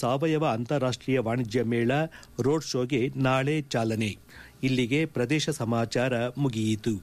ಸಾವಯವ ಅಂತಾರಾಷ್ಟೀಯ ವಾಣಿಜ್ಯ ಮೇಳ ರೋಡ್ ಶೋಗೆ ನಾಳೆ ಚಾಲನೆ ಇಲ್ಲಿಗೆ ಪ್ರದೇಶ ಸಮಾಚಾರ ಮುಗಿಯಿತು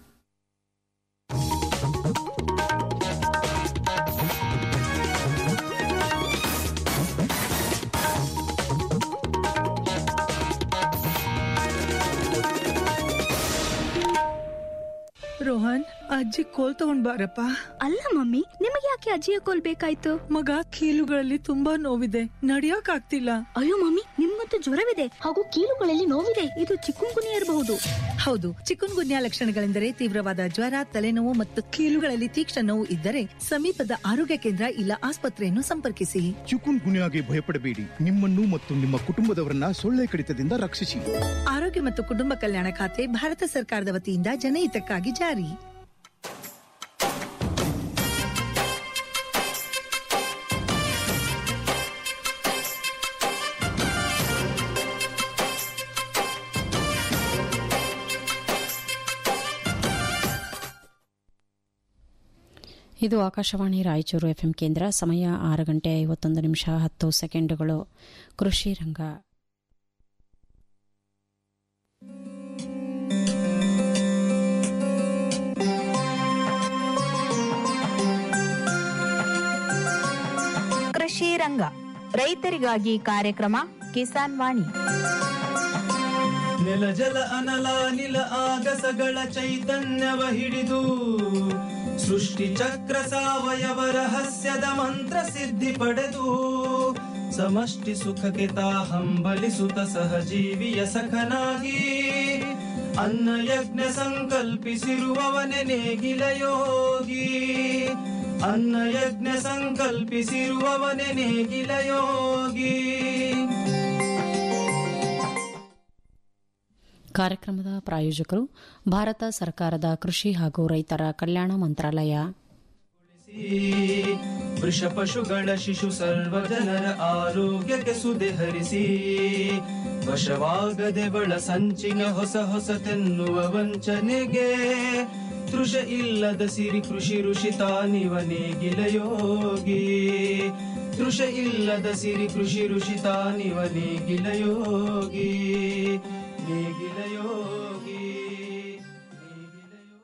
ರೋಹನ್ ಅಜ್ಜಿ ಕೋಲ್ ತಗೊಂಡ್ ಬಾರಪ್ಪ ಅಲ್ಲ ಮಮ್ಮಿ ನಿಮಗೆ ಯಾಕೆ ಅಜ್ಜಿಯ ಕೋಲ್ ಬೇಕಾಯ್ತು ಮಗ ಕೀಲುಗಳಲ್ಲಿ ತುಂಬಾ ನೋವಿದೆ ನಡಿಯಕ್ ಆಗ್ತಿಲ್ಲ ಅಯ್ಯೋ ಮಮ್ಮಿ ನಿಮ್ಮಂತೂ ಜ್ವರವಿದೆ ಹಾಗೂ ಕೀಲುಗಳಲ್ಲಿ ನೋವಿದೆ ಇದು ಚಿಕ್ಕುಂಗುನಿ ಇರಬಹುದು ಹೌದು ಚಿಕನ್ ಗುನ್ಯಾ ಲಕ್ಷಣಗಳೆಂದರೆ ತೀವ್ರವಾದ ಜ್ವರ ತಲೆನೋವು ಮತ್ತು ಕೀಲುಗಳಲ್ಲಿ ತೀಕ್ಷ್ಣ ನೋವು ಇದ್ದರೆ ಸಮೀಪದ ಆರೋಗ್ಯ ಕೇಂದ್ರ ಇಲ್ಲ ಆಸ್ಪತ್ರೆಯನ್ನು ಸಂಪರ್ಕಿಸಿ ಚಿಕುನ್ ಗುನ್ಯಾಗೆ ಭಯಪಡಬೇಡಿ ನಿಮ್ಮನ್ನು ಮತ್ತು ನಿಮ್ಮ ಕುಟುಂಬದವರನ್ನ ಸೊಳ್ಳೆ ಕಡಿತದಿಂದ ರಕ್ಷಿಸಿ ಆರೋಗ್ಯ ಮತ್ತು ಕುಟುಂಬ ಕಲ್ಯಾಣ ಖಾತೆ ಭಾರತ ಸರ್ಕಾರದ ವತಿಯಿಂದ ಜನಹಿತಕ್ಕಾಗಿ ಜಾರಿ ಇದು ಆಕಾಶವಾಣಿ ರಾಯಚೂರು ಎಫ್ಎಂ ಕೇಂದ್ರ ಸಮಯ ಆರು ಗಂಟೆ ಐವತ್ತೊಂದು ನಿಮಿಷ ಹತ್ತು ಸೆಕೆಂಡುಗಳು ಕೃಷಿ ರಂಗ ಕೃಷಿ ರಂಗ ರೈತರಿಗಾಗಿ ಕಾರ್ಯಕ್ರಮ ಕಿಸಾನ್ ವಾಣಿ ನೆಲ ಜಲ ಅನಲ ನಿಲ ಆಗಸಗಳ ಚೈತನ್ಯವ ಹಿಡಿದು ಸೃಷ್ಟಿ ಚಕ್ರ ಸಾವಯವ ರಹಸ್ಯದ ಮಂತ್ರ ಸಿದ್ಧಿ ಪಡೆದು ಸಮಷ್ಟಿ ಸುಖಕ್ಕೆ ತಾ ಹಂಬಲಿಸುತ್ತ ಸಹಜೀವಿಯ ಸಖನಾಗಿ ಅನ್ನ ಯಜ್ಞ ಸಂಕಲ್ಪಿಸಿರುವವನೆ ನೇಗಿಲ ಯೋಗಿ ಅನ್ನ ಯಜ್ಞ ಸಂಕಲ್ಪಿಸಿರುವವನೆ ನೇಗಿಲ ಯೋಗಿ ಕಾರ್ಯಕ್ರಮದ ಪ್ರಾಯೋಜಕರು ಭಾರತ ಸರ್ಕಾರದ ಕೃಷಿ ಹಾಗೂ ರೈತರ ಕಲ್ಯಾಣ ಮಂತ್ರಾಲಯ ವೃಷ ಪಶುಗಳ ಶಿಶು ಸರ್ವ ಜನರ ಆರೋಗ್ಯಕ್ಕೆ ಸುದೆ ಹರಿಸಿ ವಶವಾಗದೆ ಬಳ ಸಂಚಿನ ಹೊಸ ಹೊಸತೆನ್ನುವ ವಂಚನೆಗೆ ತೃಷ ಇಲ್ಲದ ಸಿರಿ ಕೃಷಿ ಋಷಿ ತಾನಿವ ನೇಗಿಲ ಯೋಗಿ ತೃಷ ಇಲ್ಲದ ಸಿರಿ ಕೃಷಿ ಋಷಿ ತಾನಿವ ನೇಗಿಲ ಯೋಗಿ ನೇಗಿಲ ಯೋಗಿ ನೇಗಿಲ ಯೋಗಿ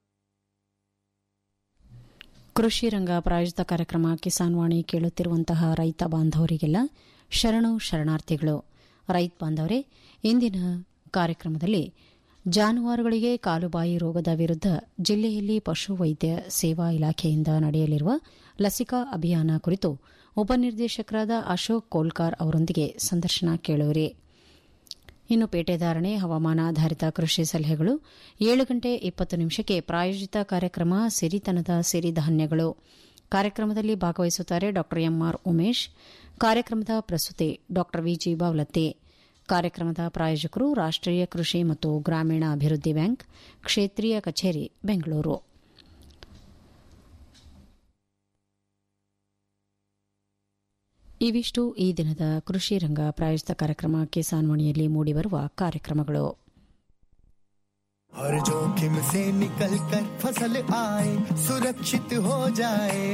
ಕೃಷಿ ರಂಗ ಪ್ರಾಯೋಜಿತ ಕಾರ್ಯಕ್ರಮ ಕಿಸಾನ್ ವಾಣಿ ಕೇಳುತ್ತಿರುವಂತಹ ರೈತ ಬಾಂಧವರಿಗೆಲ್ಲ ಶರಣು ಶರಣಾರ್ಥಿಗಳು ರೈತ ಬಾಂಧವರೇ ಇಂದಿನ ಕಾರ್ಯಕ್ರಮದಲ್ಲಿ ಜಾನುವಾರುಗಳಿಗೆ ಕಾಲುಬಾಯಿ ರೋಗದ ವಿರುದ್ಧ ಜಿಲ್ಲೆಯಲ್ಲಿ ಪಶುವೈದ್ಯ ಸೇವಾ ಇಲಾಖೆಯಿಂದ ನಡೆಯಲಿರುವ ಲಸಿಕಾ ಅಭಿಯಾನ ಕುರಿತು ಉಪನಿರ್ದೇಶಕರಾದ ಅಶೋಕ್ ಕೋಲ್ಕಾರ್ ಅವರೊಂದಿಗೆ ಸಂದರ್ಶನ ಕೇಳುವಿರಿ ಇನ್ನು ಪೇಟೆದಾರಣೆ ಹವಾಮಾನಾಧಾರಿತ ಕೃಷಿ ಸಲಹೆಗಳು ಏಳು ಗಂಟೆ ಇಪ್ಪತ್ತು ನಿಮಿಷಕ್ಕೆ ಪ್ರಾಯೋಜಿತ ಕಾರ್ಯಕ್ರಮ ಸಿರಿತನದ ಸಿರಿಧಾನ್ಯಗಳು ಕಾರ್ಯಕ್ರಮದಲ್ಲಿ ಭಾಗವಹಿಸುತ್ತಾರೆ ಡಾ ಎಂಆರ್ ಉಮೇಶ್ ಕಾರ್ಯಕ್ರಮದ ಪ್ರಸ್ತುತಿ ಡಾ ವಿಜಿ ಬಾವ್ಲತ್ತೆ ಕಾರ್ಯಕ್ರಮದ ಪ್ರಾಯೋಜಕರು ರಾಷ್ಟೀಯ ಕೃಷಿ ಮತ್ತು ಗ್ರಾಮೀಣ ಅಭಿವೃದ್ಧಿ ಬ್ಯಾಂಕ್ ಕ್ಷೇತ್ರೀಯ ಕಚೇರಿ ಬೆಂಗಳೂರು ಇವಿಷ್ಟು ಈ ದಿನದ ಕೃಷಿ ರಂಗ ಪ್ರಾಯೋಜಿತ ಕಾರ್ಯಕ್ರಮ ಕಿಸಾನ್ ವಾಣಿಯಲ್ಲಿ ಮೂಡಿಬರುವ ಕಾರ್ಯಕ್ರಮಗಳು हर जोखिम से निकल कर फसल आए सुरक्षित हो जाए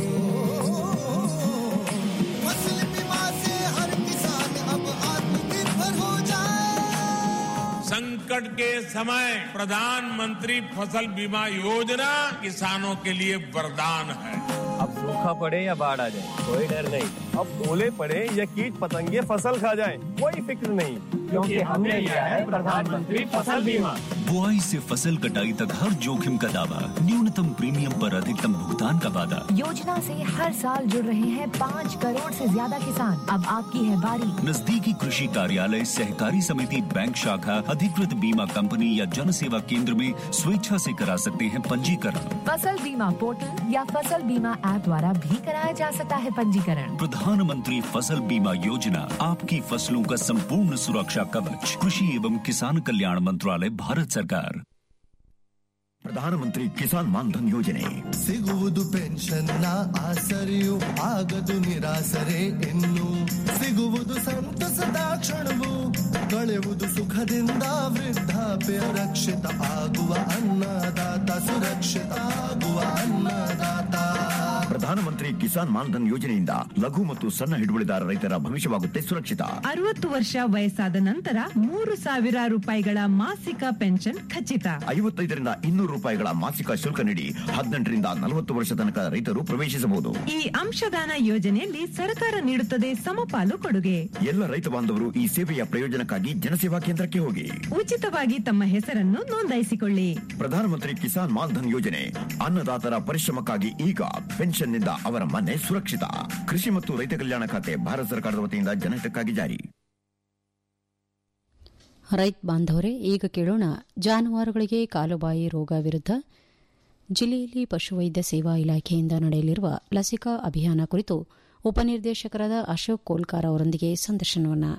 फसल बीमा से हर किसान अब आत्मनिर्भर हो जाए संकट के समय प्रधानमंत्री फसल बीमा योजना किसानों के लिए वरदान है अब सूखा पड़े या बाढ़ आ जाए कोई डर नहीं अब ओले पड़े या कीट पतंगे फसल खा जाए कोई फिक्र नहीं क्योंकि हमने लिया है प्रधानमंत्री फसल बीमा बुआई से फसल कटाई तक हर जोखिम का दावा न्यूनतम प्रीमियम पर अधिकतम भुगतान का वादा योजना से हर साल जुड़ रहे हैं पाँच करोड़ से ज्यादा किसान अब आपकी है बारी नजदीकी कृषि कार्यालय सहकारी समिति बैंक शाखा अधिकृत बीमा कंपनी या जन सेवा केंद्र में स्वेच्छा से करा सकते हैं पंजीकरण फसल बीमा पोर्टल या फसल बीमा ऐप द्वारा भी कराया जा सकता है पंजीकरण प्रधानमंत्री फसल बीमा योजना आपकी फसलों का संपूर्ण सुरक्षा कवच कृषि एवं किसान कल्याण मंत्रालय भारत सरकार ಪ್ರಧಾನಮಂತ್ರಿ ಕಿಸಾನ್ ಮಾನ್ಧನ್ ಯೋಜನೆ ಸಿಗುವುದು ಪೆನ್ಷನ್ನ ಆಸರೆಯು ಆಗದು ನಿರಾಸರೆ ಇನ್ನು ಸಿಗುವುದು ಸಂತಸದ ಕ್ಷಣವು ಕಳೆಯುವುದು ಸುಖದಿಂದ ವೃದ್ಧಾಪ್ಯ ರಕ್ಷಿತ ಆಗುವ ಅನ್ನದಾತ ಸುರಕ್ಷಿತ ಆಗುವ ಅನ್ನದಾತ ಪ್ರಧಾನಮಂತ್ರಿ ಕಿಸಾನ್ ಮಾನ್ಧನ್ ಯೋಜನೆಯಿಂದ ಲಘು ಮತ್ತು ಸಣ್ಣ ಹಿಡುವಳಿದಾರ ರೈತರ ಭವಿಷ್ಯವಾಗುತ್ತೆ ಸುರಕ್ಷಿತ ಅರವತ್ತು ವರ್ಷ ವಯಸ್ಸಾದ ನಂತರ ಮೂರು ಸಾವಿರ ರೂಪಾಯಿಗಳ ಮಾಸಿಕ ಪೆನ್ಷನ್ ಖಚಿತ ಐವತ್ತೈದರಿಂದ ಇನ್ನೂರು ರೂಪಾಯಿಗಳ ಮಾಸಿಕ ಶುಲ್ಕ ನೀಡಿ ಹದಿನೆಂಟರಿಂದ ನಲವತ್ತು ವರ್ಷ ತನಕ ರೈತರು ಪ್ರವೇಶಿಸಬಹುದು ಈ ಅಂಶದಾನ ಯೋಜನೆಯಲ್ಲಿ ಸರ್ಕಾರ ನೀಡುತ್ತದೆ ಸಮಪಾಲು ಕೊಡುಗೆ ಎಲ್ಲ ರೈತ ಬಾಂಧವರು ಈ ಸೇವೆಯ ಪ್ರಯೋಜನಕ್ಕಾಗಿ ಜನಸೇವಾ ಕೇಂದ್ರಕ್ಕೆ ಹೋಗಿ ಉಚಿತವಾಗಿ ತಮ್ಮ ಹೆಸರನ್ನು ನೋಂದಾಯಿಸಿಕೊಳ್ಳಿ ಪ್ರಧಾನಮಂತ್ರಿ ಕಿಸಾನ್ ಮಾನ್ಧನ್ ಯೋಜನೆ ಅನ್ನದಾತರ ಪರಿಶ್ರಮಕ್ಕಾಗಿ ಈಗ ಪೆನ್ಷನ್ನಿಂದ ಅವರ ಮನೆ ಸುರಕ್ಷಿತ ಕೃಷಿ ಮತ್ತು ರೈತ ಕಲ್ಯಾಣ ಖಾತೆ ಭಾರತ ಸರ್ಕಾರದ ವತಿಯಿಂದ ಜನಹಿತಕ್ಕಾಗಿ ಜಾರಿ ರೈತ ಬಾಂಧವರೇ ಈಗ ಕೇಳೋಣ ಜಾನುವಾರುಗಳಿಗೆ ಕಾಲುಬಾಯಿ ರೋಗ ವಿರುದ್ಧ ಜಿಲ್ಲೆಯಲ್ಲಿ ಪಶುವೈದ್ಯ ಸೇವಾ ಇಲಾಖೆಯಿಂದ ನಡೆಯಲಿರುವ ಲಸಿಕಾ ಅಭಿಯಾನ ಕುರಿತು ಉಪನಿರ್ದೇಶಕರಾದ ಅಶೋಕ್ ಕೋಲ್ಕಾರ್ ಅವರೊಂದಿಗೆ ಸಂದರ್ಶನವನ್ನು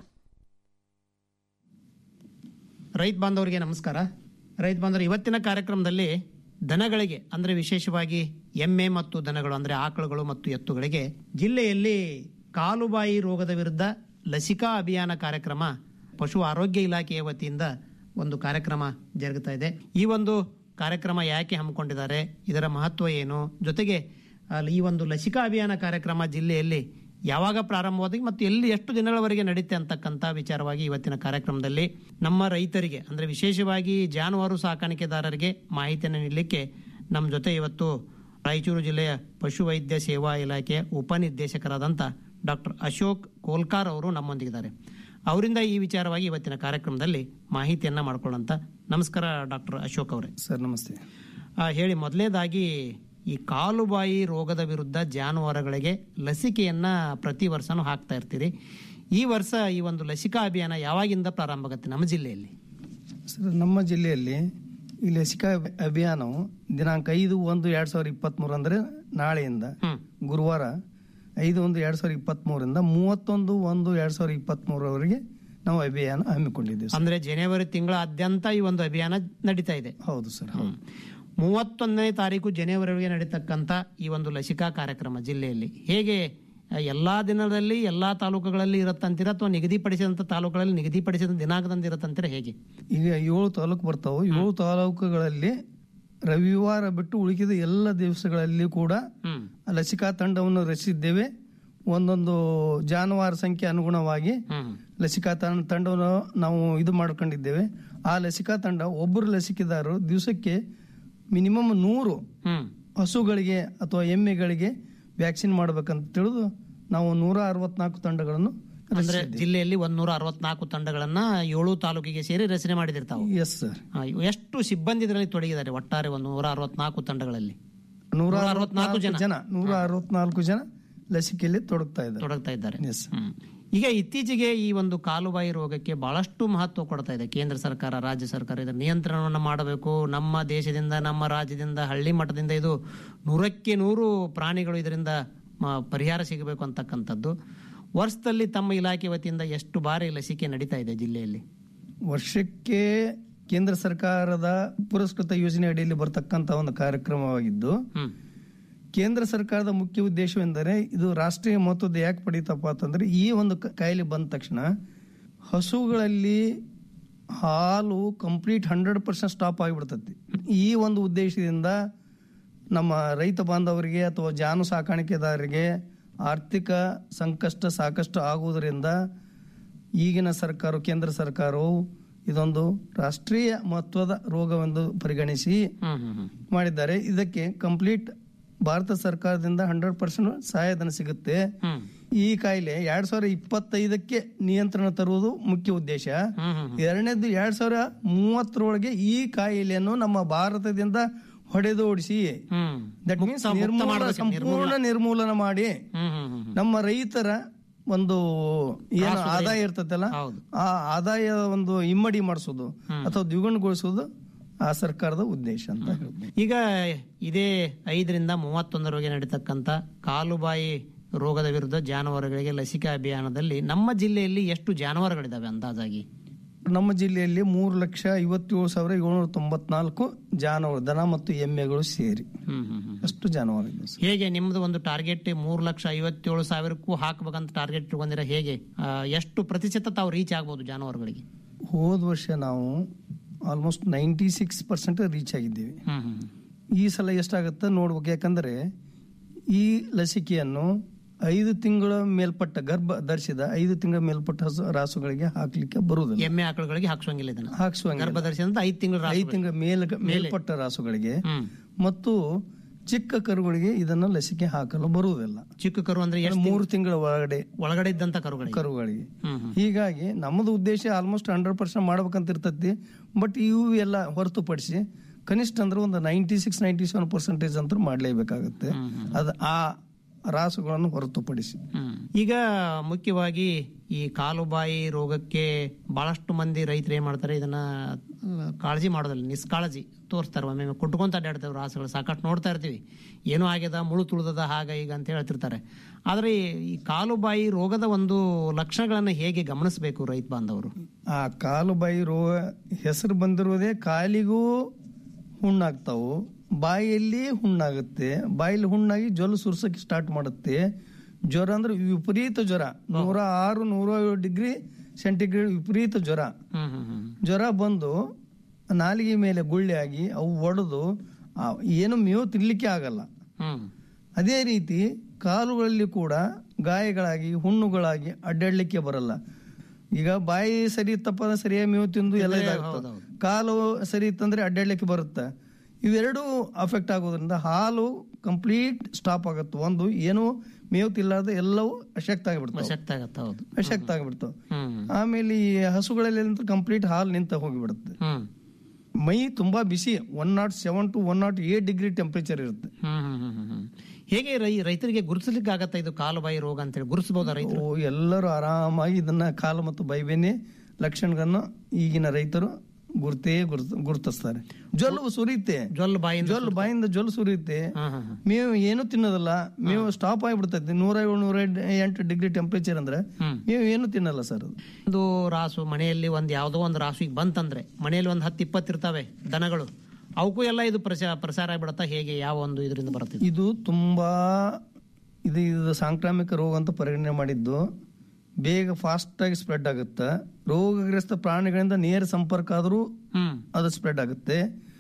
ರೈತ ಬಾಂಧವರಿಗೆ ನಮಸ್ಕಾರ ರೈತ ಬಾಂಧವರು ಇವತ್ತಿನ ಕಾರ್ಯಕ್ರಮದಲ್ಲಿ ದನಗಳಿಗೆ ಅಂದರೆ ವಿಶೇಷವಾಗಿ ಎಮ್ಮೆ ಮತ್ತು ದನಗಳು ಅಂದರೆ ಆಕಳುಗಳು ಮತ್ತು ಎತ್ತುಗಳಿಗೆ ಜಿಲ್ಲೆಯಲ್ಲಿ ಕಾಲುಬಾಯಿ ರೋಗದ ವಿರುದ್ಧ ಲಸಿಕಾ ಅಭಿಯಾನ ಕಾರ್ಯಕ್ರಮ ಪಶು ಆರೋಗ್ಯ ಇಲಾಖೆಯ ವತಿಯಿಂದ ಒಂದು ಕಾರ್ಯಕ್ರಮ ಜರುಗುತ್ತಾ ಇದೆ ಈ ಒಂದು ಕಾರ್ಯಕ್ರಮ ಯಾಕೆ ಹಮ್ಮಿಕೊಂಡಿದ್ದಾರೆ ಇದರ ಮಹತ್ವ ಏನು ಜೊತೆಗೆ ಅಲ್ಲಿ ಈ ಒಂದು ಲಸಿಕಾ ಅಭಿಯಾನ ಕಾರ್ಯಕ್ರಮ ಜಿಲ್ಲೆಯಲ್ಲಿ ಯಾವಾಗ ಪ್ರಾರಂಭವಾದ ಮತ್ತು ಎಲ್ಲಿ ಎಷ್ಟು ದಿನಗಳವರೆಗೆ ನಡೀತೆ ಅಂತಕ್ಕಂಥ ವಿಚಾರವಾಗಿ ಇವತ್ತಿನ ಕಾರ್ಯಕ್ರಮದಲ್ಲಿ ನಮ್ಮ ರೈತರಿಗೆ ಅಂದರೆ ವಿಶೇಷವಾಗಿ ಜಾನುವಾರು ಸಾಕಾಣಿಕೆದಾರರಿಗೆ ಮಾಹಿತಿಯನ್ನು ನೀಡಲಿಕ್ಕೆ ನಮ್ಮ ಜೊತೆ ಇವತ್ತು ರಾಯಚೂರು ಜಿಲ್ಲೆಯ ಪಶುವೈದ್ಯ ಸೇವಾ ಇಲಾಖೆಯ ಉಪನಿರ್ದೇಶಕರಾದಂಥ ಡಾಕ್ಟರ್ ಅಶೋಕ್ ಕೋಲ್ಕಾರ್ ಅವರು ನಮ್ಮೊಂದಿಗಿದ್ದಾರೆ ಅವರಿಂದ ಈ ವಿಚಾರವಾಗಿ ಇವತ್ತಿನ ಕಾರ್ಯಕ್ರಮದಲ್ಲಿ ಮಾಹಿತಿಯನ್ನ ಮಾಡ್ಕೊಳ್ಳೋಂತ ನಮಸ್ಕಾರ ಡಾಕ್ಟರ್ ಅಶೋಕ್ ಅವರೇ ಸರ್ ನಮಸ್ತೆ ಆ, ಹೇಳಿ ಮೊದಲನೇದಾಗಿ ಈ ಕಾಲುಬಾಯಿ ರೋಗದ ವಿರುದ್ಧ ಜಾನುವಾರುಗಳಿಗೆ ಲಸಿಕೆಯನ್ನ ಪ್ರತಿ ವರ್ಷನೂ ಹಾಕ್ತಾ ಇರ್ತೀರಿ ಈ ವರ್ಷ ಈ ಒಂದು ಲಸಿಕಾ ಅಭಿಯಾನ ಯಾವಾಗಿಂದ ಪ್ರಾರಂಭ ಆಗುತ್ತೆ ನಮ್ಮ ಜಿಲ್ಲೆಯಲ್ಲಿ ಸರ್ ನಮ್ಮ ಜಿಲ್ಲೆಯಲ್ಲಿ ಈ ಲಸಿಕಾ ಅಭಿಯಾನವು ದಿನಾಂಕ ಐದು ಒಂದು ಎರಡ್ ಸಾವಿರದ ಇಪ್ಪತ್ತ್ ಅಂದ್ರೆ ನಾಳೆಯಿಂದ ಗುರುವಾರ ಐದು ಒಂದು ಎರಡ್ ಸಾವಿರದ ಇಪ್ಪತ್ತ್ ಮೂರರಿಂದ ಮೂವತ್ತೊಂದು ಒಂದು ಎರಡ್ ಸಾವಿರದ ಇಪ್ಪತ್ತ್ ಮೂರವರೆಗೆ ನಾವು ಅಭಿಯಾನ ಹಮ್ಮಿಕೊಂಡಿದ್ದೇವೆ ಸರ್. ಅಂದ್ರೆ ಜನವರಿ ತಿಂಗಳಾದ್ಯಂತ ಈ ಒಂದು ಅಭಿಯಾನ ನಡೀತಾ ಇದೆ ಹೌದು ಸರ್ ಹೌದು ಮೂವತ್ತೊಂದನೇ ತಾರೀಕು ಜನವರಿಗೆ ನಡೀತಕ್ಕಂಥ ಈ ಒಂದು ಲಸಿಕಾ ಕಾರ್ಯಕ್ರಮ ಜಿಲ್ಲೆಯಲ್ಲಿ ಹೇಗೆ ಆ, ಎಲ್ಲಾ ದಿನದಲ್ಲಿ ಎಲ್ಲಾ ತಾಲೂಕುಗಳಲ್ಲಿ ಇರತ್ತಂತೀರಾ ಅಥವಾ ನಿಗದಿಪಡಿಸಿದಂತ ತಾಲೂಕುಗಳಲ್ಲಿ ನಿಗದಿಪಡಿಸಿದ ದಿನಾಂಕದಂದು ಇರತ್ತಂತೀರಾ ಹೇಗೆ ಈಗ ಏಳು ತಾಲೂಕು ಬರ್ತಾವೆ ಏಳು ತಾಲೂಕುಗಳಲ್ಲಿ ರವಿವಾರ ಬಿಟ್ಟು ಉಳಿಕಿದ ಎಲ್ಲ ದಿವಸಗಳಲ್ಲಿ ಕೂಡ ಲಸಿಕಾ ತಂಡವನ್ನು ರಚಿಸಿದ್ದೇವೆ ಒಂದೊಂದು ಜಾನುವಾರು ಸಂಖ್ಯೆ ಅನುಗುಣವಾಗಿ ಲಸಿಕಾ ತಂ- ತಂಡವನ್ನು ನಾವು ಇದು ಮಾಡ್ಕೊಂಡಿದ್ದೇವೆ ಆ ಲಸಿಕಾ ತಂಡ ಒಬ್ಬರು ಲಸಿಕೆದಾರರು ದಿವಸಕ್ಕೆ ಮಿನಿಮಮ್ ನೂರು ಹಸುಗಳಿಗೆ ಅಥವಾ ಎಮ್ಮೆಗಳಿಗೆ ವ್ಯಾಕ್ಸಿನ್ ಮಾಡ್ಬೇಕಂತ ತಿಳಿದು ನಾವು ನೂರ ಅರವತ್ನಾಲ್ಕು ತಂಡಗಳನ್ನು ಅಂದ್ರೆ ಜಿಲ್ಲೆಯಲ್ಲಿ ಒಂದೂರ ಅರವತ್ನಾಲ್ಕು ತಂಡಗಳನ್ನ ಏಳು ತಾಲೂಕಿಗೆ ಸೇರಿ ರಚನೆ ಮಾಡಿದಿರ್ತಾವೆ ಎಸ್ ಸರ್ ಎಷ್ಟು ಸಿಬ್ಬಂದಿ ಇದರಲ್ಲಿ ತೊಡಗಿದ್ದಾರೆ ಒಟ್ಟಾರೆ ಒಂದು ನೂರ ಅರವತ್ನಾಲ್ಕು ತಂಡಗಳಲ್ಲಿ ನೂರ ನೂರ ಅರವತ್ನಾಲ್ಕು ಅರವತ್ನಾಲ್ಕು ಜನ ನೂರ ಅರವತ್ನಾಲ್ಕು ಜನ ಲಸಿಕೆಯಲ್ಲಿ ತೊಡಗ್ತಾ ಇದ್ದಾರೆ ತೊಡಗ್ತಾ ಇದ್ದಾರೆ ಹ್ಮ್. ಈಗ ಇತ್ತೀಚೆಗೆ ಈ ಒಂದು ಕಾಲುಬಾಯಿ ರೋಗಕ್ಕೆ ಬಹಳಷ್ಟು ಮಹತ್ವ ಕೊಡ್ತಾ ಇದೆ ಕೇಂದ್ರ ಸರ್ಕಾರ ರಾಜ್ಯ ಸರ್ಕಾರ ಇದರ ನಿಯಂತ್ರಣವನ್ನು ಮಾಡಬೇಕು ನಮ್ಮ ದೇಶದಿಂದ ನಮ್ಮ ರಾಜ್ಯದಿಂದ ಹಳ್ಳಿ ಮಟ್ಟದಿಂದ ಇದು ನೂರಕ್ಕೆ ನೂರು ಪ್ರಾಣಿಗಳು ಇದರಿಂದ ಮ- ಪರಿಹಾರ ಸಿಗಬೇಕು ಅಂತಕ್ಕಂಥದ್ದು ವರ್ಷದಲ್ಲಿ ತಮ್ಮ ಇಲಾಖೆ ವತಿಯಿಂದ ಎಷ್ಟು ಬಾರಿ ಲಸಿಕೆ ನಡೀತಾ ಇದೆ ಜಿಲ್ಲೆಯಲ್ಲಿ ವರ್ಷಕ್ಕೆ ಕೇಂದ್ರ ಸರ್ಕಾರದ ಪುರಸ್ಕೃತ ಯೋಜನೆ ಅಡಿಯಲ್ಲಿ ಬರ್ತಕ್ಕಂತ ಒಂದು ಕಾರ್ಯಕ್ರಮವಾಗಿದ್ದು ಕೇಂದ್ರ ಸರ್ಕಾರದ ಮುಖ್ಯ ಉದ್ದೇಶವೆಂದರೆ ಇದು ರಾಷ್ಟ್ರೀಯ ಮಹತ್ವದ ಯಾಕೆ ಪಡೀತಪ್ಪ ಅಂತಂದ್ರೆ ಈ ಒಂದು ಕ- ಕಾಯಿಲೆ ಬಂದ ತಕ್ಷಣ ಹಸುಗಳಲ್ಲಿ ಹಾಲು ಕಂಪ್ಲೀಟ್ ಹಂಡ್ರೆಡ್ ಪರ್ಸೆಂಟ್ ಸ್ಟಾಪ್ ಆಗಿಬಿಡ್ತೈತಿ ಈ ಒಂದು ಉದ್ದೇಶದಿಂದ ನಮ್ಮ ರೈತ ಬಾಂಧವರಿಗೆ ಅಥವಾ ಜಾನು ಸಾಕಾಣಿಕೆದಾರರಿಗೆ ಆರ್ಥಿಕ ಸಂಕಷ್ಟ ಸಾಕಷ್ಟು ಆಗುವುದರಿಂದ ಈಗಿನ ಸರ್ಕಾರ ಕೇಂದ್ರ ಸರ್ಕಾರವು ಇದೊಂದು ರಾಷ್ಟ್ರೀಯ ಮಹತ್ವದ ರೋಗವೆಂದು ಪರಿಗಣಿಸಿ ಮಾಡಿದ್ದಾರೆ ಇದಕ್ಕೆ ಕಂಪ್ಲೀಟ್ ಭಾರತ ಸರ್ಕಾರದಿಂದ ಹಂಡ್ರೆಡ್ ಪರ್ಸೆಂಟ್ ಸಹಾಯಧನ ಸಿಗುತ್ತೆ ಈ ಕಾಯಿಲೆ ಎರಡ್ ಸಾವಿರದ ಇಪ್ಪತ್ತೈದಕ್ಕೆ ನಿಯಂತ್ರಣ ತರುವುದು ಮುಖ್ಯ ಉದ್ದೇಶ ಎರಡನೇದು ಎರಡ್ ಸಾವಿರ ಮೂವತ್ತರೊಳಗೆ ಈ ಕಾಯಿಲೆಯನ್ನು ನಮ್ಮ ಭಾರತದಿಂದ ಹೊಡೆದು ಓಡಿಸಿ ದಟ್ ಮೀನ್ಸ್ ಮುಕ್ತ ನಿರ್ಮೂಲ ಮಾಡ್ಬೇಕು, ಸಂಪೂರ್ಣ ನಿರ್ಮೂಲನ ಮಾಡಿ ನಮ್ಮ ರೈತರ ಒಂದು ಏನು ಆಸರೆ. ಆದಾಯ ಇರ್ತದಲ್ಲ ಆ ಆದಾಯ ಒಂದು ಇಮ್ಮಡಿ ಮಾಡಿಸೋದು ಅಥವಾ ದ್ವಿಗುಣಗೊಳಿಸೋದು ಆ ಸರ್ಕಾರದ ಉದ್ದೇಶ ಅಂತ ಹೇಳ್ಬೋದು ಈಗ ಇದೇ ಐದರಿಂದ ಮೂವತ್ತೊಂದರವರೆಗೆ ನಡೀತಕ್ಕಂಥ ಕಾಲುಬಾಯಿ ರೋಗದ ವಿರುದ್ಧ ಜಾನುವಾರುಗಳಿಗೆ ಲಸಿಕಾ ಅಭಿಯಾನದಲ್ಲಿ ನಮ್ಮ ಜಿಲ್ಲೆಯಲ್ಲಿ ಎಷ್ಟು ಜಾನುವಾರುಗಳಿದಾವೆ ಅಂದಾಜಾಗಿ ನಮ್ಮ ಜಿಲ್ಲೆಯಲ್ಲಿ ಮೂರು ಲಕ್ಷ ಐವತ್ತೇಳು ಸಾವಿರ ಏಳ್ನೂರ ತೊಂಬತ್ನಾಲ್ಕು ಜಾನುವಾರು ದನ ಮತ್ತು ಎಮ್ಮೆಗಳು ಸೇರಿ ಅಷ್ಟು ಜಾನುವಾರು ಇದೆ ಸರ್. ಹೇಗೆ ನಿಮ್ದು ಒಂದು ಟಾರ್ಗೆಟ್ ಮೂರು ಲಕ್ಷ ಐವತ್ತೇಳು ಸಾವಿರಕ್ಕೂ ಹಾಕ್ಬೇಕಂತ ಟಾರ್ಗೆಟ್ ಇಟ್ಕೊಂಡಿರ ಹೇಗೆ ಆ, ಎಷ್ಟು ಪ್ರತಿಶತ ತಾವು ರೀಚ್ ಆಗ್ಬೋದು ಜಾನುವಾರುಗಳಿಗೆ ಹೋದ ವರ್ಷ ನಾವು almost ninety six percent reach ಆಗಿದ್ದೀವಿ ಈ ಸಲ ಎಷ್ಟಾಗುತ್ತೆ ನೋಡ್ಬೇಕು ಯಾಕಂದ್ರೆ ಈ ಲಸಿಕೆಯನ್ನು ಐದು ತಿಂಗಳ ಮೇಲ್ಪಟ್ಟ ಗರ್ಭ ಧರಿಸಿದ ಐದು ತಿಂಗಳ ಮೇಲ್ಪಟ್ಟ ಹಸು ರಾಸುಗಳಿಗೆ ಹಾಕ್ಲಿಕ್ಕೆ ಬರುವುದಿಲ್ಲ ಎಮ್ಮೆ ಆಕಳುಗಳಿಗೆ ಹಾಕ್ಸೋಂಗಿಲ್ಲ ಇದನ್ನ ಹಾಕ್ಸುವಂಗಿಲ್ಲ. ಗರ್ಭಧರಿಸಿದಂತ ಐದು ತಿಂಗಳು ಐದು ತಿಂಗಳ ಮೇಲ್ ಮೇಲ್ಪಟ್ಟ ರಾಸುಗಳಿಗೆ ಮತ್ತು ಚಿಕ್ಕ ಕರುಗಳಿಗೆ ಇದನ್ನ ಲಸಿಕೆ ಹಾಕಲು ಬರುವುದಿಲ್ಲ ಚಿಕ್ಕ ಕರು ಅಂದ್ರೆ ಎಷ್ಟು ಮೂರು ತಿಂಗಳ ಒಳಗಡೆ ಒಳಗಡೆ ಇದ್ದಂತ ಕರುಗಳಿಗೆ ಕರುಗಳಿಗೆ ಹೀಗಾಗಿ ನಮ್ಮದು ಉದ್ದೇಶ ಆಲ್ಮೋಸ್ಟ್ ಹಂಡ್ರೆಡ್ ಪರ್ಸೆಂಟ್ ಮಾಡ್ಬೇಕಂತ ಇರ್ತೈತಿ ಬಟ್ ಇವು ಎಲ್ಲ ಹೊರತುಪಡಿಸಿ ಕನಿಷ್ಠ ಅಂದ್ರೆ ಒಂದು ninety six ninety seven percentage ಅಂತೂ ಮಾಡಲೇಬೇಕಾಗುತ್ತೆ ಅದು ಆ ರಾಸುಗಳನ್ನು ಹೊರತುಪಡಿಸಿ ಈಗ ಮುಖ್ಯವಾಗಿ ಈ ಕಾಲುಬಾಯಿ ರೋಗಕ್ಕೆ ಬಹಳಷ್ಟು ಮಂದಿ ರೈತರು ಏನ್ ಮಾಡ್ತಾರೆ ಇದನ್ನ ಆ, ಕಾಳಜಿ ಮಾಡೋದಿಲ್ಲ ನಿಷ್ಕಾಳಜಿ ತೋರಿಸ್ತಾರೆ ಒಮ್ಮೆ ಕುಟ್ಕೊಂತ ಅಡ್ಡಾಡ್ತೇವೆ ರಾಸುಗಳು ಸಾಕಷ್ಟು ನೋಡ್ತಾ ಇರ್ತೀವಿ ಏನೋ ಆಗ್ಯದ ಮುಳು ತುಳಿದದ ಹಾಗ ಈಗ ಅಂತ ಹೇಳ್ತಿರ್ತಾರೆ ಆದ್ರೆ ಈ ಕಾಲುಬಾಯಿ ರೋಗದ ಒಂದು ಲಕ್ಷಣಗಳನ್ನ ಹೇಗೆ ಗಮನಿಸಬೇಕು ರೈತ ಬಾಂಧವರು ಆ ಕಾಲು ಬಾಯಿ ರೋಗ ಹೆಸರು ಬಂದಿರುವುದೇ ಕಾಲಿಗೂ ಹುಣ್ಣಾಗ್ತಾವು ಬಾಯಲ್ಲಿ ಹುಣ್ಣಾಗುತ್ತೆ ಬಾಯಲ್ಲಿ ಹುಣ್ಣಾಗಿ ಜ್ವರ ಸುರ್ಸಕ್ಕೆ ಸ್ಟಾರ್ಟ್ ಮಾಡುತ್ತೆ ಜ್ವರ ಅಂದ್ರೆ ವಿಪರೀತ ಜ್ವರ ನೂರ ಆರು ನೂರ ಏಳು ಡಿಗ್ರಿ ಸೆಂಟಿಗ್ರೇಡ್ ವಿಪರೀತ ಜ್ವರ ಜ್ವರ ಬಂದು ನಾಲಿಗೆ ಮೇಲೆ ಗುಳ್ಳೆ ಆಗಿ ಅವು ಒಡೆದು ಆ ಏನು ಮೇವು ತಿನ್ಲಿಕ್ಕೆ ಆಗಲ್ಲ ಅದೇ ರೀತಿ ಕಾಲುಗಳಲ್ಲಿ ಕೂಡ ಗಾಯಗಳಾಗಿ ಹುಣ್ಣುಗಳಾಗಿ ಅಡ್ಡಾಡ್ಲಿಕ್ಕೆ ಬರಲ್ಲ ಈಗ ಬಾಯಿ ಸರಿ ಇತ್ತಪ್ಪ ಸರಿಯಾಗಿ ಮೇವು ತಿಂದು ಎಲ್ಲ ಇದಾಗ್ತದೆ ಕಾಲು ಸರಿ ಇತ್ತಂದ್ರೆ ಅಡ್ಡಾಡ್ಲಿಕ್ಕೆ ಬರುತ್ತೆ ಇವೆರಡೂ ಅಫೆಕ್ಟ್ ಆಗೋದ್ರಿಂದ ಹಾಲು ಕಂಪ್ಲೀಟ್ ಸ್ಟಾಪ್ ಆಗುತ್ತೆ ಒಂದು ಏನು ಮೇವು ತಿಲ್ಲಾರ್ದೆ ಎಲ್ಲವೂ ಅಶಕ್ತ ಆಗಿಬಿಡ್ತಾವೆ ಶಕ್ತ ಆಗತ್ತ ಹೌದು ಅಶಕ್ತ ಆಗಿಬಿಡ್ತಾವೆ ಆಮೇಲೆ ಈ ಹಸುಗಳಲ್ಲಿ ಕಂಪ್ಲೀಟ್ ಹಾಲು ನಿಂತ ಹೋಗಿಬಿಡುತ್ತೆ ಹ್ಮ್ ಮೈ ತುಂಬಾ ಬಿಸಿ one naught seven two one naught eight degree temperature ಇರುತ್ತೆ ಹ್ಮ್ ಹ್ಮ್ ಹ್ಮ್ ಹ್ಮ್ ಹ್ಮ್. ಹೇಗೆ ರೈ ರೈತರಿಗೆ ಗುರುತಿಸ್ಲಿಕ್ಕೆ ಆಗತ್ತ ಇದು ಕಾಲುಬಾಯಿ ರೋಗ ಅಂತೇಳಿ ಗುರುತಿಸಬಹುದಾ ರೈತರು ಓ, ಎಲ್ಲರೂ ಆರಾಮಾಗಿ ಇದನ್ನ ಕಾಲು ಮತ್ತು ಬೈಬೇನೆ ಲಕ್ಷಣಗಳನ್ನು ಈಗಿನ ರೈತರು ಗುರ್ತೇ ಗುರ್ತ ಗುರುತಿಸ್ತಾರೆ ಜೊಲ್ಲು ಸುರಿಯುತ್ತೆ ಜೊಲ್ಲು ಬಾಯಿಂದ ಜೊಲ್ಲು ಬಾಯಿಂದ ಜೊಲ್ಲು ಸುರಿಯುತ್ತೆ ಮೇವು ಏನು ತಿನ್ನೋದಿಲ್ಲ ಮೇವು ಸ್ಟಾಪ್ ಆಗಿಬಿಡ್ತೈತಿ ನೂರ ಏಳು ನೂರ ಎಂಟು ಡಿಗ್ರಿ ಟೆಂಪರೇಚರ್ ಅಂದ್ರೆ ಮೇವು ಏನು ತಿನ್ನಲ್ಲ ಸರ್ ಅದು ಒಂದು ರಾಸು ಮನೆಯಲ್ಲಿ ಒಂದ್ ಯಾವ್ದೋ ಒಂದು ರಾಸು ಈಗ ಬಂತಂದ್ರೆ ಮನೆಯಲ್ಲಿ ಒಂದ್ ಹತ್ತು ಇಪ್ಪತ್ತು ಇರ್ತಾವೆ ದನಗಳು ಅವಕ್ಕೂ ಎಲ್ಲ ಇದು ಪ್ರಚಾರ ಪ್ರಸಾರ ಆಗ್ಬಿಡತ್ತಾ ಹೇಗೆ ಯಾವ ಒಂದು ಇದರಿಂದ ಬರುತ್ತೆ ಇದು? ಇದು ತುಂಬಾ ಇದು ಇದು ಸಾಂಕ್ರಾಮಿಕ ರೋಗ ಅಂತ ಪರಿಗಣನೆ ಮಾಡಿದ್ದು ಬೇಗ ಫಾಸ್ಟ್ ಆಗಿ ಸ್ಪ್ರೆಡ್ ಆಗುತ್ತೆ ರೋಗಗ್ರಸ್ತ ಪ್ರಾಣಿಗಳಿಂದ ನೇರ ಸಂಪರ್ಕ ಆದರೂ ಅದು ಸ್ಪ್ರೆಡ್ ಆಗುತ್ತೆ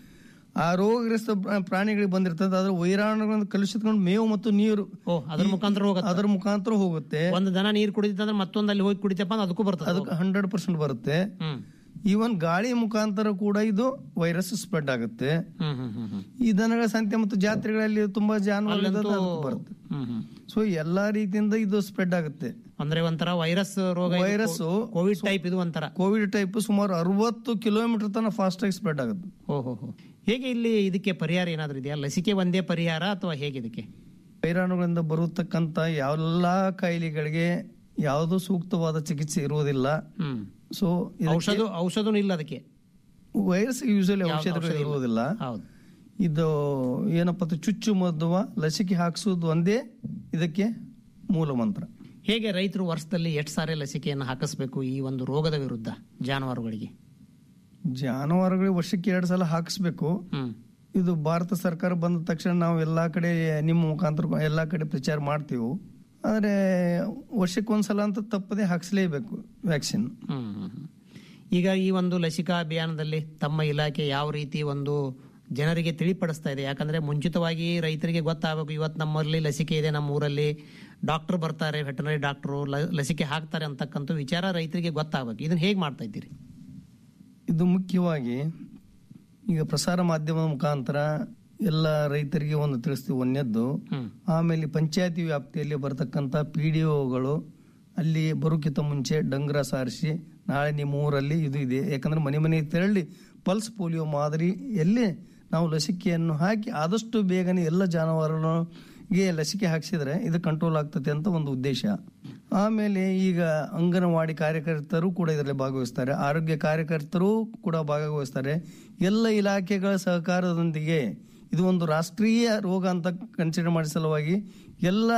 ಆ ರೋಗಗ್ರಸ್ತ ಪ್ರಾ- ಪ್ರಾಣಿಗಳಿಗೆ ಬಂದಿರ್ತದೆ ಅದ್ರ ವೈರಾಣುಗಳನ್ನು ಕಲುಷಿತಕೊಂಡು ಮೇವು ಮತ್ತು ನೀರು ಓ ಅದ್ರ ಮುಖಾಂತರ ಹೋಗುತ್ತೆ ಅದರ ಮುಖಾಂತರ ಹೋಗುತ್ತೆ ಒಂದು ದನ ನೀರು ಕುಡಿತಂದ್ರೆ ಮತ್ತೊಂದು ಅಲ್ಲಿ ಹೋಗಿ ಕುಡಿತಪ್ಪ ಅಂದ್ರೆ ಅದಕ್ಕೂ ಬರ್ತದೆ ಅದಕ್ಕೆ ಹಂಡ್ರೆಡ್ ಪರ್ಸೆಂಟ್ ಬರುತ್ತೆ ಈವನ್ ಗಾಳಿ ಮುಖಾಂತರ ಕೂಡ ಇದು ವೈರಸ್ ಸ್ಪ್ರೆಡ್ ಆಗುತ್ತೆ ಹ್ಮ್ ಹ್ಮ್ ಹ್ಮ್ ಹ್ಮ್ ಈ ದನಗಳ ಸಂತೆ ಮತ್ತು ಜಾತ್ರೆಗಳಲ್ಲಿ ತುಂಬಾ ಜಾನುವಾರು ಇರೋದು ಅದಕ್ಕೆ ಬರುತ್ತೆ ಹ್ಮ್ ಹ್ಮ್ ಸೊ ಎಲ್ಲಾ ರೀತಿಯಿಂದ ಇದು ಸ್ಪ್ರೆಡ್ ಆಗುತ್ತೆ ಅಂದ್ರೆ ಒಂಥರ ವೈರಸ್ ರೋಗ ವೈರಸ್ ಕೋವಿಡ್ ಟೈಪ್ ಇದು ಒಂಥರ ಕೋವಿಡ್ ಟೈಪ್ ಸುಮಾರು ಅರವತ್ತು ಕಿಲೋಮೀಟರ್ ತನಕ ಫಾಸ್ಟ್ ಆಗಿ ಸ್ಪ್ರೆಡ್ ಆಗುತ್ತೆ ಓಹೋ ಹೇಗೆ ಇಲ್ಲಿ ಇದಕ್ಕೆ ಪರಿಹಾರ ಏನಾದ್ರು ಇದೆಯಾ ಲಸಿಕೆ ಒಂದೇ ಪರಿಹಾರ ಅಥವಾ ಹೇಗೆ ಇದಕ್ಕೆ ವೈರಾಣುಗಳಿಂದ ಬರತಕ್ಕಂತ ಎಲ್ಲಾ ಕಾಯಿಲೆಗಳಿಗೆ ಯಾವುದೂ ಸೂಕ್ತವಾದ ಚಿಕಿತ್ಸೆ ಇರುವುದಿಲ್ಲ ಹ್ಮ್ ಸೊ ಔಷಧ ಔಷಧನೂ ಇಲ್ಲ ಅದಕ್ಕೆ ವೈರಸ್ ಯೂಶಲಿ ಯಾವ್ದು ಔಷಧಗಳು ಔಷಧ ಇಲ್ಲ. ಇರುವುದಿಲ್ಲ ಹೌದು ಇದು ಏನಪ್ಪ ಅಂದ್ರೆ ಚುಚ್ಚು ಮದ್ದುವ ಲಸಿಕೆ ಹಾಕಿಸೋದು ಒಂದೇ ಇದಕ್ಕೆ ಮೂಲ ಮಂತ್ರ ಹೇಗೆ ರೈತರು ವರ್ಷದಲ್ಲಿ ಎಷ್ಟು ಸಾರಿ ಲಸಿಕೆಯನ್ನು ಹಾಕಿಸ್ಬೇಕು ಈ ಒಂದು ರೋಗದ ವಿರುದ್ಧ ಜಾನುವಾರುಗಳಿಗೆ ಜಾನುವಾರುಗಳಿಗೆ ವರ್ಷಕ್ಕೆ ಎರಡು ಸಲ ಹಾಕಿಸ್ಬೇಕು ಇದು ಭಾರತ ಸರ್ಕಾರ ಬಂದ ತಕ್ಷಣ ನಾವು ಎಲ್ಲಾ ಕಡೆ ನಿಮ್ಮ ಮುಖಾಂತರ ಎಲ್ಲಾ ಕಡೆ ಪ್ರಚಾರ ಮಾಡ್ತೀವಿ ಆದ್ರೆ ವರ್ಷಕ್ಕೊಂದ್ಸಲ ಅಂತ ತಪ್ಪದೆ ಹಾಕ್ಸ್ಲೇಬೇಕು ವ್ಯಾಕ್ಸಿನ್ ಹ್ಮ್, ಹ್ಮ್, ಹ್ಮ್. ಈಗ ಈ ಒಂದು ಲಸಿಕಾ ಅಭಿಯಾನದಲ್ಲಿ ತಮ್ಮ ಇಲಾಖೆ ಯಾವ ರೀತಿ ಒಂದು ಜನರಿಗೆ ತಿಳಿಪಡಿಸ್ತಾ ಇದೆ ಯಾಕಂದ್ರೆ ಮುಂಚಿತವಾಗಿ ರೈತರಿಗೆ ಗೊತ್ತಾಗಬೇಕು ಇವತ್ತು ನಮ್ಮಲ್ಲಿ ಲಸಿಕೆ ಇದೆ ನಮ್ಮ ಊರಲ್ಲಿ ಡಾಕ್ಟರ್ ಬರ್ತಾರೆ ವೆಟನರಿ ಡಾಕ್ಟರು ಲಸಿಕೆ ಹಾಕ್ತಾರೆ ಅಂತಕ್ಕಂಥ ವಿಚಾರ ರೈತರಿಗೆ ಗೊತ್ತಾಗಬೇಕು ಇದನ್ನ ಹೇಗೆ ಮಾಡ್ತಾ ಇದ್ದೀರಿ ಇದು ಮುಖ್ಯವಾಗಿ ಈಗ ಪ್ರಸಾರ ಮಾಧ್ಯಮದ ಮುಖಾಂತರ ಎಲ್ಲ ರೈತರಿಗೆ ಒಂದು ತಿಳಿಸ್ತೀವಿ ಒಂದನೇದ್ದು ಆಮೇಲೆ ಪಂಚಾಯತಿ ವ್ಯಾಪ್ತಿಯಲ್ಲಿ ಬರತಕ್ಕಂತ ಪಿ ಡಿ ಒಗಳು ಅಲ್ಲಿ ಬರೋಕ್ಕಿಂತ ಮುಂಚೆ ಡಂಗ್ರ ಸಾರಿಸಿ ನಾಳೆ ನಿಮ್ಮ ಊರಲ್ಲಿ ಇದು ಇದೆ ಯಾಕಂದ್ರೆ ಮನೆ ಮನೆಗೆ ತೆರಳಿ ಪಲ್ಸ್ ಪೋಲಿಯೋ ಮಾದರಿಯಲ್ಲಿ ನಾವು ಲಸಿಕೆಯನ್ನು ಹಾಕಿ ಆದಷ್ಟು ಬೇಗನೆ ಎಲ್ಲ ಜಾನುವಾರುಗಳಿಗೆ ಲಸಿಕೆ ಹಾಕಿಸಿದ್ರೆ ಇದು ಕಂಟ್ರೋಲ್ ಆಗ್ತದೆ ಅಂತ ಒಂದು ಉದ್ದೇಶ ಆಮೇಲೆ ಈಗ ಅಂಗನವಾಡಿ ಕಾರ್ಯಕರ್ತರು ಕೂಡ ಇದರಲ್ಲಿ ಭಾಗವಹಿಸ್ತಾರೆ ಆರೋಗ್ಯ ಕಾರ್ಯಕರ್ತರು ಕೂಡ ಭಾಗವಹಿಸ್ತಾರೆ ಎಲ್ಲ ಇಲಾಖೆಗಳ ಸಹಕಾರದೊಂದಿಗೆ ಇದು ಒಂದು ರಾಷ್ಟ್ರೀಯ ರೋಗ ಅಂತ ಕನ್ಸಿಡರ್ ಮಾಡಿದ ಸಲುವಾಗಿ ಎಲ್ಲ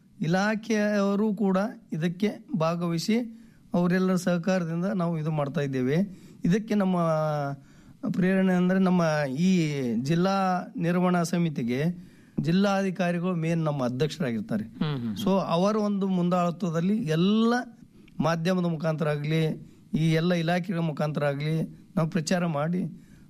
ಇಲಾಖೆಯವರು ಕೂಡ ಇದಕ್ಕೆ ಭಾಗವಹಿಸಿ ಅವರೆಲ್ಲರ ಸಹಕಾರದಿಂದ ನಾವು ಇದು ಮಾಡ್ತಾ ಇದ್ದೇವೆ ಇದಕ್ಕೆ ನಮ್ಮ ಪ್ರೇರಣೆ ಅಂದ್ರೆ ನಮ್ಮ ಈ ಜಿಲ್ಲಾ ನಿರ್ವಹಣಾ ಸಮಿತಿಗೆ ಜಿಲ್ಲಾಧಿಕಾರಿಗಳು ಮೇನ್ ನಮ್ಮ ಅಧ್ಯಕ್ಷರಾಗಿರ್ತಾರೆ ಸೊ ಅವರ ಒಂದು ಮುಂದಾಳತ್ವದಲ್ಲಿ ಎಲ್ಲ ಮಾಧ್ಯಮದ ಮುಖಾಂತರ ಆಗಲಿ ಈ ಎಲ್ಲ ಇಲಾಖೆಗಳ ಮುಖಾಂತರ ಆಗಲಿ ನಾವು ಪ್ರಚಾರ ಮಾಡಿ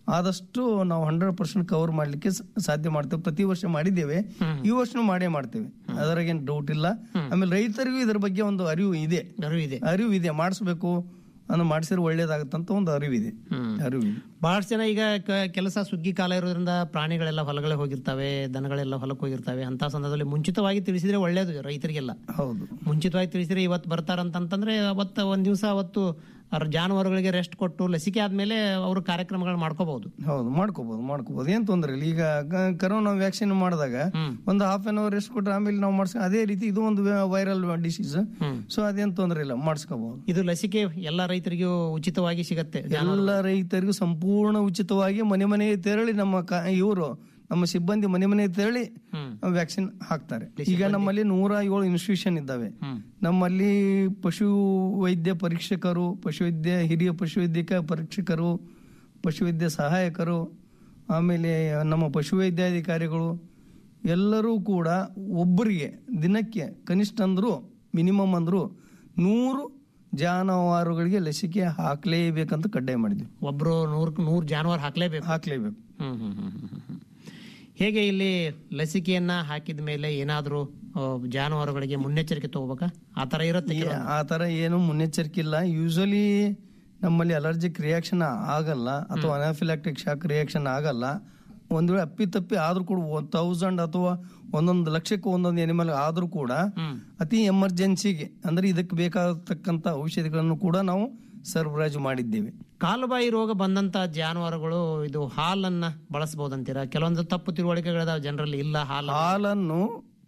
ಆದಷ್ಟು ನಾವು ಹಂಡ್ರೆಡ್ ಪರ್ಸೆಂಟ್ ಕವರ್ ಮಾಡ್ಲಿಕ್ಕೆ ಸ- ಸಾಧ್ಯ ಮಾಡ್ತೇವೆ ಪ್ರತಿ ವರ್ಷ ಮಾಡಿದ್ದೇವೆ ಈ ವರ್ಷನೂ ಮಾಡೇ ಮಾಡ್ತೇವೆ ಅದರಾಗೇನು ಡೌಟ್ ಇಲ್ಲ ಆಮೇಲೆ ರೈತರಿಗೂ ಇದ್ರ ಬಗ್ಗೆ ಒಂದು ಅರಿವು ಇದೆ ಅರಿವು ಇದೆ ಅರಿವು ಇದೆ ಮಾಡಿಸ್ಬೇಕು ಅನ್ನೋ ಮಾಡಿಸಿದ್ರೆ ಒಳ್ಳೇದಾಗತ್ತಂತ ಒಂದು ಅರಿವಿದೆ ಅರಿವಿದೆ ಬಹಳಷ್ಟು ಜನ ಈಗ ಕ- ಕೆಲಸ ಸುಗ್ಗಿ ಕಾಲ ಇರೋದ್ರಿಂದ ಪ್ರಾಣಿಗಳೆಲ್ಲ ಹೊಲಗಳೇ ಹೋಗಿರ್ತವೆ ದನಗಳೆಲ್ಲ ಹೊಲಕ್ಕೆ ಹೋಗಿರ್ತವೆ ಅಂತ ಸಂದರ್ಭದಲ್ಲಿ ಮುಂಚಿತವಾಗಿ ತಿಳಿಸಿದ್ರೆ ಒಳ್ಳೇದು ರೈತರಿಗೆಲ್ಲ ಹೌದು ಮುಂಚಿತವಾಗಿ ತಿಳಿಸಿದ್ರೆ ಇವತ್ತು ಬರ್ತಾರಂತಂದ್ರೆ ಅವತ್ತು ಒಂದ್ ದಿವಸ ಅವತ್ತು ಅವ್ರ ಜಾನುವಾರುಗಳಿಗೆ ರೆಸ್ಟ್ ಕೊಟ್ಟು ಲಸಿಕೆ ಆದ್ಮೇಲೆ ಅವರು ಕಾರ್ಯಕ್ರಮಗಳು ಮಾಡ್ಕೋಬಹುದು ಹೌದು ಮಾಡ್ಕೋಬಹುದು ಮಾಡ್ಕೋಬಹುದು ಏನ್ ತೊಂದ್ರೆ ಇಲ್ಲ ಈಗ ಕ- ಕರೋನಾ ವ್ಯಾಕ್ಸಿನ್ ಮಾಡಿದಾಗ ಒಂದು ಹಾಫ್ ಅನ್ ಅವರ್ ರೆಸ್ಟ್ ಕೊಟ್ರೆ ಆಮೇಲೆ ನಾವು ಮಾಡ್ಸ್ಕೊ ಅದೇ ರೀತಿ ಇದು ಒಂದು ವೈರಲ್ ಡಿಸೀಸ್ ಸೊ ಅದೇನ್ ತೊಂದ್ರೆ ಇಲ್ಲ ಮಾಡಿಸ್ಕೋಬಹುದು ಇದು ಲಸಿಕೆ ಎಲ್ಲ ರೈತರಿಗೂ ಉಚಿತವಾಗಿ ಸಿಗತ್ತೆ ಎಲ್ಲ ರೈತರಿಗೂ ಸಂಪೂರ್ಣ ಉಚಿತವಾಗಿ ಮನೆ ಮನೆಗೆ ತೆರಳಿ ನಮ್ಮ ಇವರು ನಮ್ಮ ಸಿಬ್ಬಂದಿ ಮನೆ ಮನೆಗೆ ತೆರಳಿ ವ್ಯಾಕ್ಸಿನ್ ಹಾಕ್ತಾರೆ ಈಗ ನಮ್ಮಲ್ಲಿ ನೂರ ಏಳು ಇನ್ಸ್ಟಿಟ್ಯೂಷನ್ ಇದ್ದಾವೆ ನಮ್ಮಲ್ಲಿ ಪಶು ವೈದ್ಯ ಪರೀಕ್ಷಕರು ಪಶುವೈದ್ಯ ಹಿರಿಯ ಪಶುವೈದ್ಯಕ ಪರೀಕ್ಷಕರು ಪಶುವೈದ್ಯ ಸಹಾಯಕರು ಆಮೇಲೆ ನಮ್ಮ ಪಶುವೈದ್ಯಾಧಿಕಾರಿಗಳು ಎಲ್ಲರೂ ಕೂಡ ಒಬ್ಬರಿಗೆ ದಿನಕ್ಕೆ ಕನಿಷ್ಠ ಅಂದ್ರು ಮಿನಿಮಮ್ ಅಂದ್ರು ನೂರು ಜಾನುವಾರುಗಳಿಗೆ ಲಸಿಕೆ ಹಾಕ್ಲೇಬೇಕಂತ ಕಡ್ಡಾಯ ಮಾಡಿದ್ವಿ ಒಬ್ರು ನೂರ್ ನೂರ್ ಜಾನುವಾರು ಹಾಕ್ಲೇಬೇಕು ಹಾಕ್ಲೇಬೇಕು ಹ್ಮ್ ಹ್ಮ್ ಹ್ಮ್ ಹ್ಮ್ ಹ್ಮ್. ಹೇಗೆ ಇಲ್ಲಿ ಲಸಿಕೆಯನ್ನ ಹಾಕಿದ ಮೇಲೆ ಏನಾದ್ರೂ ಆ, ಜಾನುವಾರುಗಳಿಗೆ ಮುನ್ನೆಚ್ಚರಿಕೆ ತಗೋಬೇಕಾ ಆ ತರ ಇರುತ್ತೆ ಈ- ಆ ತರ ಏನು ಮುನ್ನೆಚ್ಚರಿಕೆ ಇಲ್ಲ ಯೂಶಲಿ ನಮ್ಮಲ್ಲಿ ಅಲರ್ಜಿಕ್ ರಿಯಾಕ್ಷನ್ ಆಗಲ್ಲ ಅಥವಾ ಅನಾಫಿಲಾಕ್ಟಿಕ್ ಶಾಕ್ ರಿಯಾಕ್ಷನ್ ಆಗಲ್ಲ ಒಂದ್ ವೇಳೆ ಅಪ್ಪಿ ತಪ್ಪಿ ಆದ್ರೂ ಕೂಡ ತೌಸಂಡ್ ಅಥವಾ ಒಂದೊಂದು ಲಕ್ಷಕ್ಕೆ ಒಂದೊಂದು ಎನಿಮಲ್ ಆದ್ರೂ ಕೂಡ ಅತಿ ಎಮರ್ಜೆನ್ಸಿಗೆ ಅಂದ್ರೆ ಇದಕ್ಕೆ ಬೇಕಾಗತಕ್ಕಂತ ಔಷಧಿಗಳನ್ನು ಕೂಡ ನಾವು ಸರಬರಾಜು ಮಾಡಿದ್ದೇವೆ ಕಾಲುಬಾಯಿ ರೋಗ ಬಂದಂತ ಜಾನುವಾರುಗಳು ಇದು ಹಾಲನ್ನ ಬಳಸಬಹುದಂತೀರಾ ಕೆಲವೊಂದು ತಪ್ಪು ತಿಳುವಳಿಕೆಗಳಿದಾವೆ ಜನರಲ್ಲಿ ಇಲ್ಲ ಹಾಲು ಹಾಲನ್ನು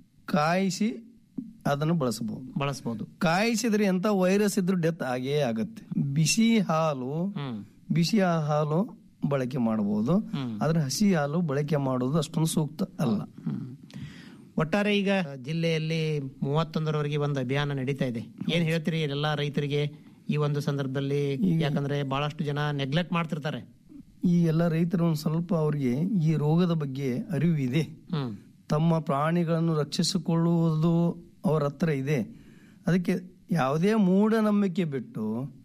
ಕಾಯಿಸಿ ಅದನ್ನು ಬಳಸಬಹುದು ಬಳಸಬಹುದು ಕಾಯಿಸಿದ್ರೆ ಎಂತ ವೈರಸ್ ಇದ್ರೂ ಡೆತ್ ಆಗೇ ಆಗತ್ತೆ ಬಿಸಿ ಹಾಲು ಬಿಸಿ ಹಾಲು ಬಳಕೆ ಮಾಡಬಹುದು ಆದ್ರೆ ಹಸಿ ಹಾಲು ಬಳಕೆ ಮಾಡೋದು ಅಷ್ಟೊಂದು ಸೂಕ್ತ ಅಲ್ಲ ಒಟ್ಟಾರೆ ಈಗ ಜಿಲ್ಲೆಯಲ್ಲಿ ಮೂವತ್ತೊಂದರವರೆಗೆ ಒಂದು ಅಭಿಯಾನ ನಡೀತಾ ಇದೆ ಏನ್ ಹೇಳ್ತೀರಿ ಎಲ್ಲಾ ರೈತರಿಗೆ ಈ ಒಂದು ಸಂದರ್ಭದಲ್ಲಿ ಯಾಕಂದ್ರೆ ಬಹಳಷ್ಟು ಜನ ನೆಗ್ಲೆಕ್ಟ್ ಮಾಡ್ತಿರ್ತಾರೆ ಈ ಎಲ್ಲ ರೈತರು ಒಂದು ಸ್ವಲ್ಪ ಅವರಿಗೆ ಈ ರೋಗದ ಬಗ್ಗೆ ಅರಿವು ಇದೆ ಹ್ಮ್ ತಮ್ಮ ಪ್ರಾಣಿಗಳನ್ನು ರಕ್ಷಿಸಿಕೊಳ್ಳುವುದು ಅವರ ಹತ್ರ ಇದೆ ಅದಕ್ಕೆ ಯಾವುದೇ ಮೂಢನಂಬಿಕೆ ಬಿಟ್ಟು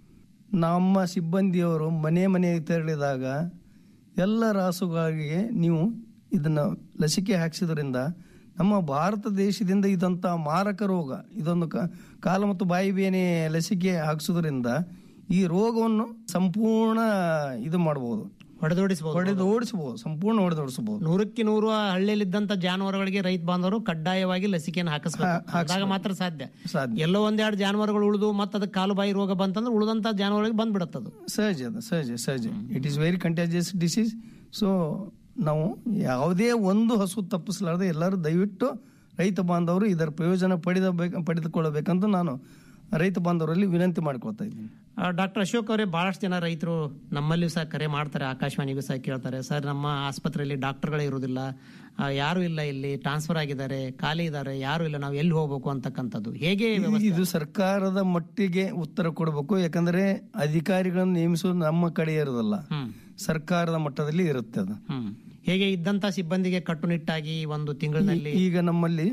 ನಮ್ಮ ಸಿಬ್ಬಂದಿಯವರು ಮನೆ ಮನೆಗೆ ತೆರಳಿದಾಗ ಎಲ್ಲ ರಾಸುಗಳಿಗೆ ನೀವು ಇದನ್ನ ಲಸಿಕೆ ಹಾಕಿಸಿದ್ರಿಂದ ನಮ್ಮ ಭಾರತ ದೇಶದಿಂದ ಇದಂತ ಮಾರಕ ರೋಗ ಇದೊಂದು ಕ- ಕಾಲ ಮತ್ತು ಬಾಯಿ ಬೇನೆ ಲಸಿಕೆ ಹಾಕಿಸೋದ್ರಿಂದ ಈ ರೋಗವನ್ನು ಸಂಪೂರ್ಣ ಇದು ಮಾಡಬಹುದು ಹೊಡೆದೋಡಿಸಬಹುದು ಹೊಡೆದು ಓಡಿಸಬಹುದು ಸಂಪೂರ್ಣ ಹೊಡೆದೋಡಿಸಬಹುದು ನೂರಕ್ಕೆ ನೂರು ಆ ಹಳ್ಳಿಯಲ್ಲಿದ್ದಂತ ಜಾನುವಾರುಗಳಿಗೆ ರೈತ ಬಾಂಧವರು ಕಡ್ಡಾಯವಾಗಿ ಲಸಿಕೆಯನ್ನು ಹಾಕಿಸ್ಬೇಕು ಆದಾಗ ಮಾತ್ರ ಸಾಧ್ಯ ಎಲ್ಲೋ ಒಂದೆರಡು ಜಾನುವಾರುಗಳು ಉಳಿದು ಮತ್ತೆ ಅದಕ್ಕೆ ಕಾಲುಬಾಯಿ ರೋಗ ಬಂತಂದ್ರೆ ಉಳಿದಂತ ಜಾನುವಾರುಗಳಿಗೆ ಬಂದ್ಬಿಡತ್ತದು ಸಹಜ ಅದು ಸಹಜ ಸಹಜ it is very contagious disease so ನಾವು ಯಾವುದೇ ಒಂದು ಹಸು ತಪ್ಪಿಸಲಾರದೆ ಎಲ್ಲರೂ ದಯವಿಟ್ಟು ರೈತ ಬಾಂಧವರು ಇದರ ಪ್ರಯೋಜನ ಪಡೆದ ಪಡೆದುಕೊಳ್ಳಬೇಕಂತ ನಾನು ರೈತ ಬಾಂಧವರಲ್ಲಿ ವಿನಂತಿ ಮಾಡ್ಕೊಳ್ತಾ ಇದ್ದೀನಿ ಡಾಕ್ಟರ್ ಅಶೋಕ್ ಅವರೇ ಬಹಳಷ್ಟು ಜನ ರೈತರು ನಮ್ಮಲ್ಲಿಯೂ ಸಹ ಕರೆ ಮಾಡ್ತಾರೆ ಆಕಾಶವಾಣಿಗೂ ಸಹ ಕೇಳ್ತಾರೆ ಸರ್ ನಮ್ಮ ಆಸ್ಪತ್ರೆಯಲ್ಲಿ ಡಾಕ್ಟರ್ಗಳೇ ಇರುವುದಿಲ್ಲ ಆ, ಯಾರು ಇಲ್ಲ ಇಲ್ಲಿ ಟ್ರಾನ್ಸ್ಫರ್ ಆಗಿದ್ದಾರೆ ಖಾಲಿ ಇದ್ದಾರೆ ಯಾರು ಇಲ್ಲ ನಾವು ಎಲ್ಲಿ ಹೋಗ್ಬೇಕು ಅಂತಕ್ಕಂಥದ್ದು ಹೇಗೆ ವ್ಯವಸ್ಥೆ? ಇದು ಸರ್ಕಾರದ ಮಟ್ಟಿಗೆ ಉತ್ತರ ಕೊಡಬೇಕು ಯಾಕಂದ್ರೆ ಅಧಿಕಾರಿಗಳನ್ನು ನೇಮಿಸೋದು ನಮ್ಮ ಕಡೆ ಇರೋದಲ್ಲ ಸರ್ಕಾರದ ಮಟ್ಟದಲ್ಲಿ ಇರುತ್ತೆ ಅದು ಹ್ಮ್. ಹೇಗೆ ಇದ್ದಂತ ಸಿಬ್ಬಂದಿಗೆ ಕಟ್ಟುನಿಟ್ಟಾಗಿ ಒಂದು ತಿಂಗಳಿನಲ್ಲಿ ಈಗ ನಮ್ಮಲ್ಲಿ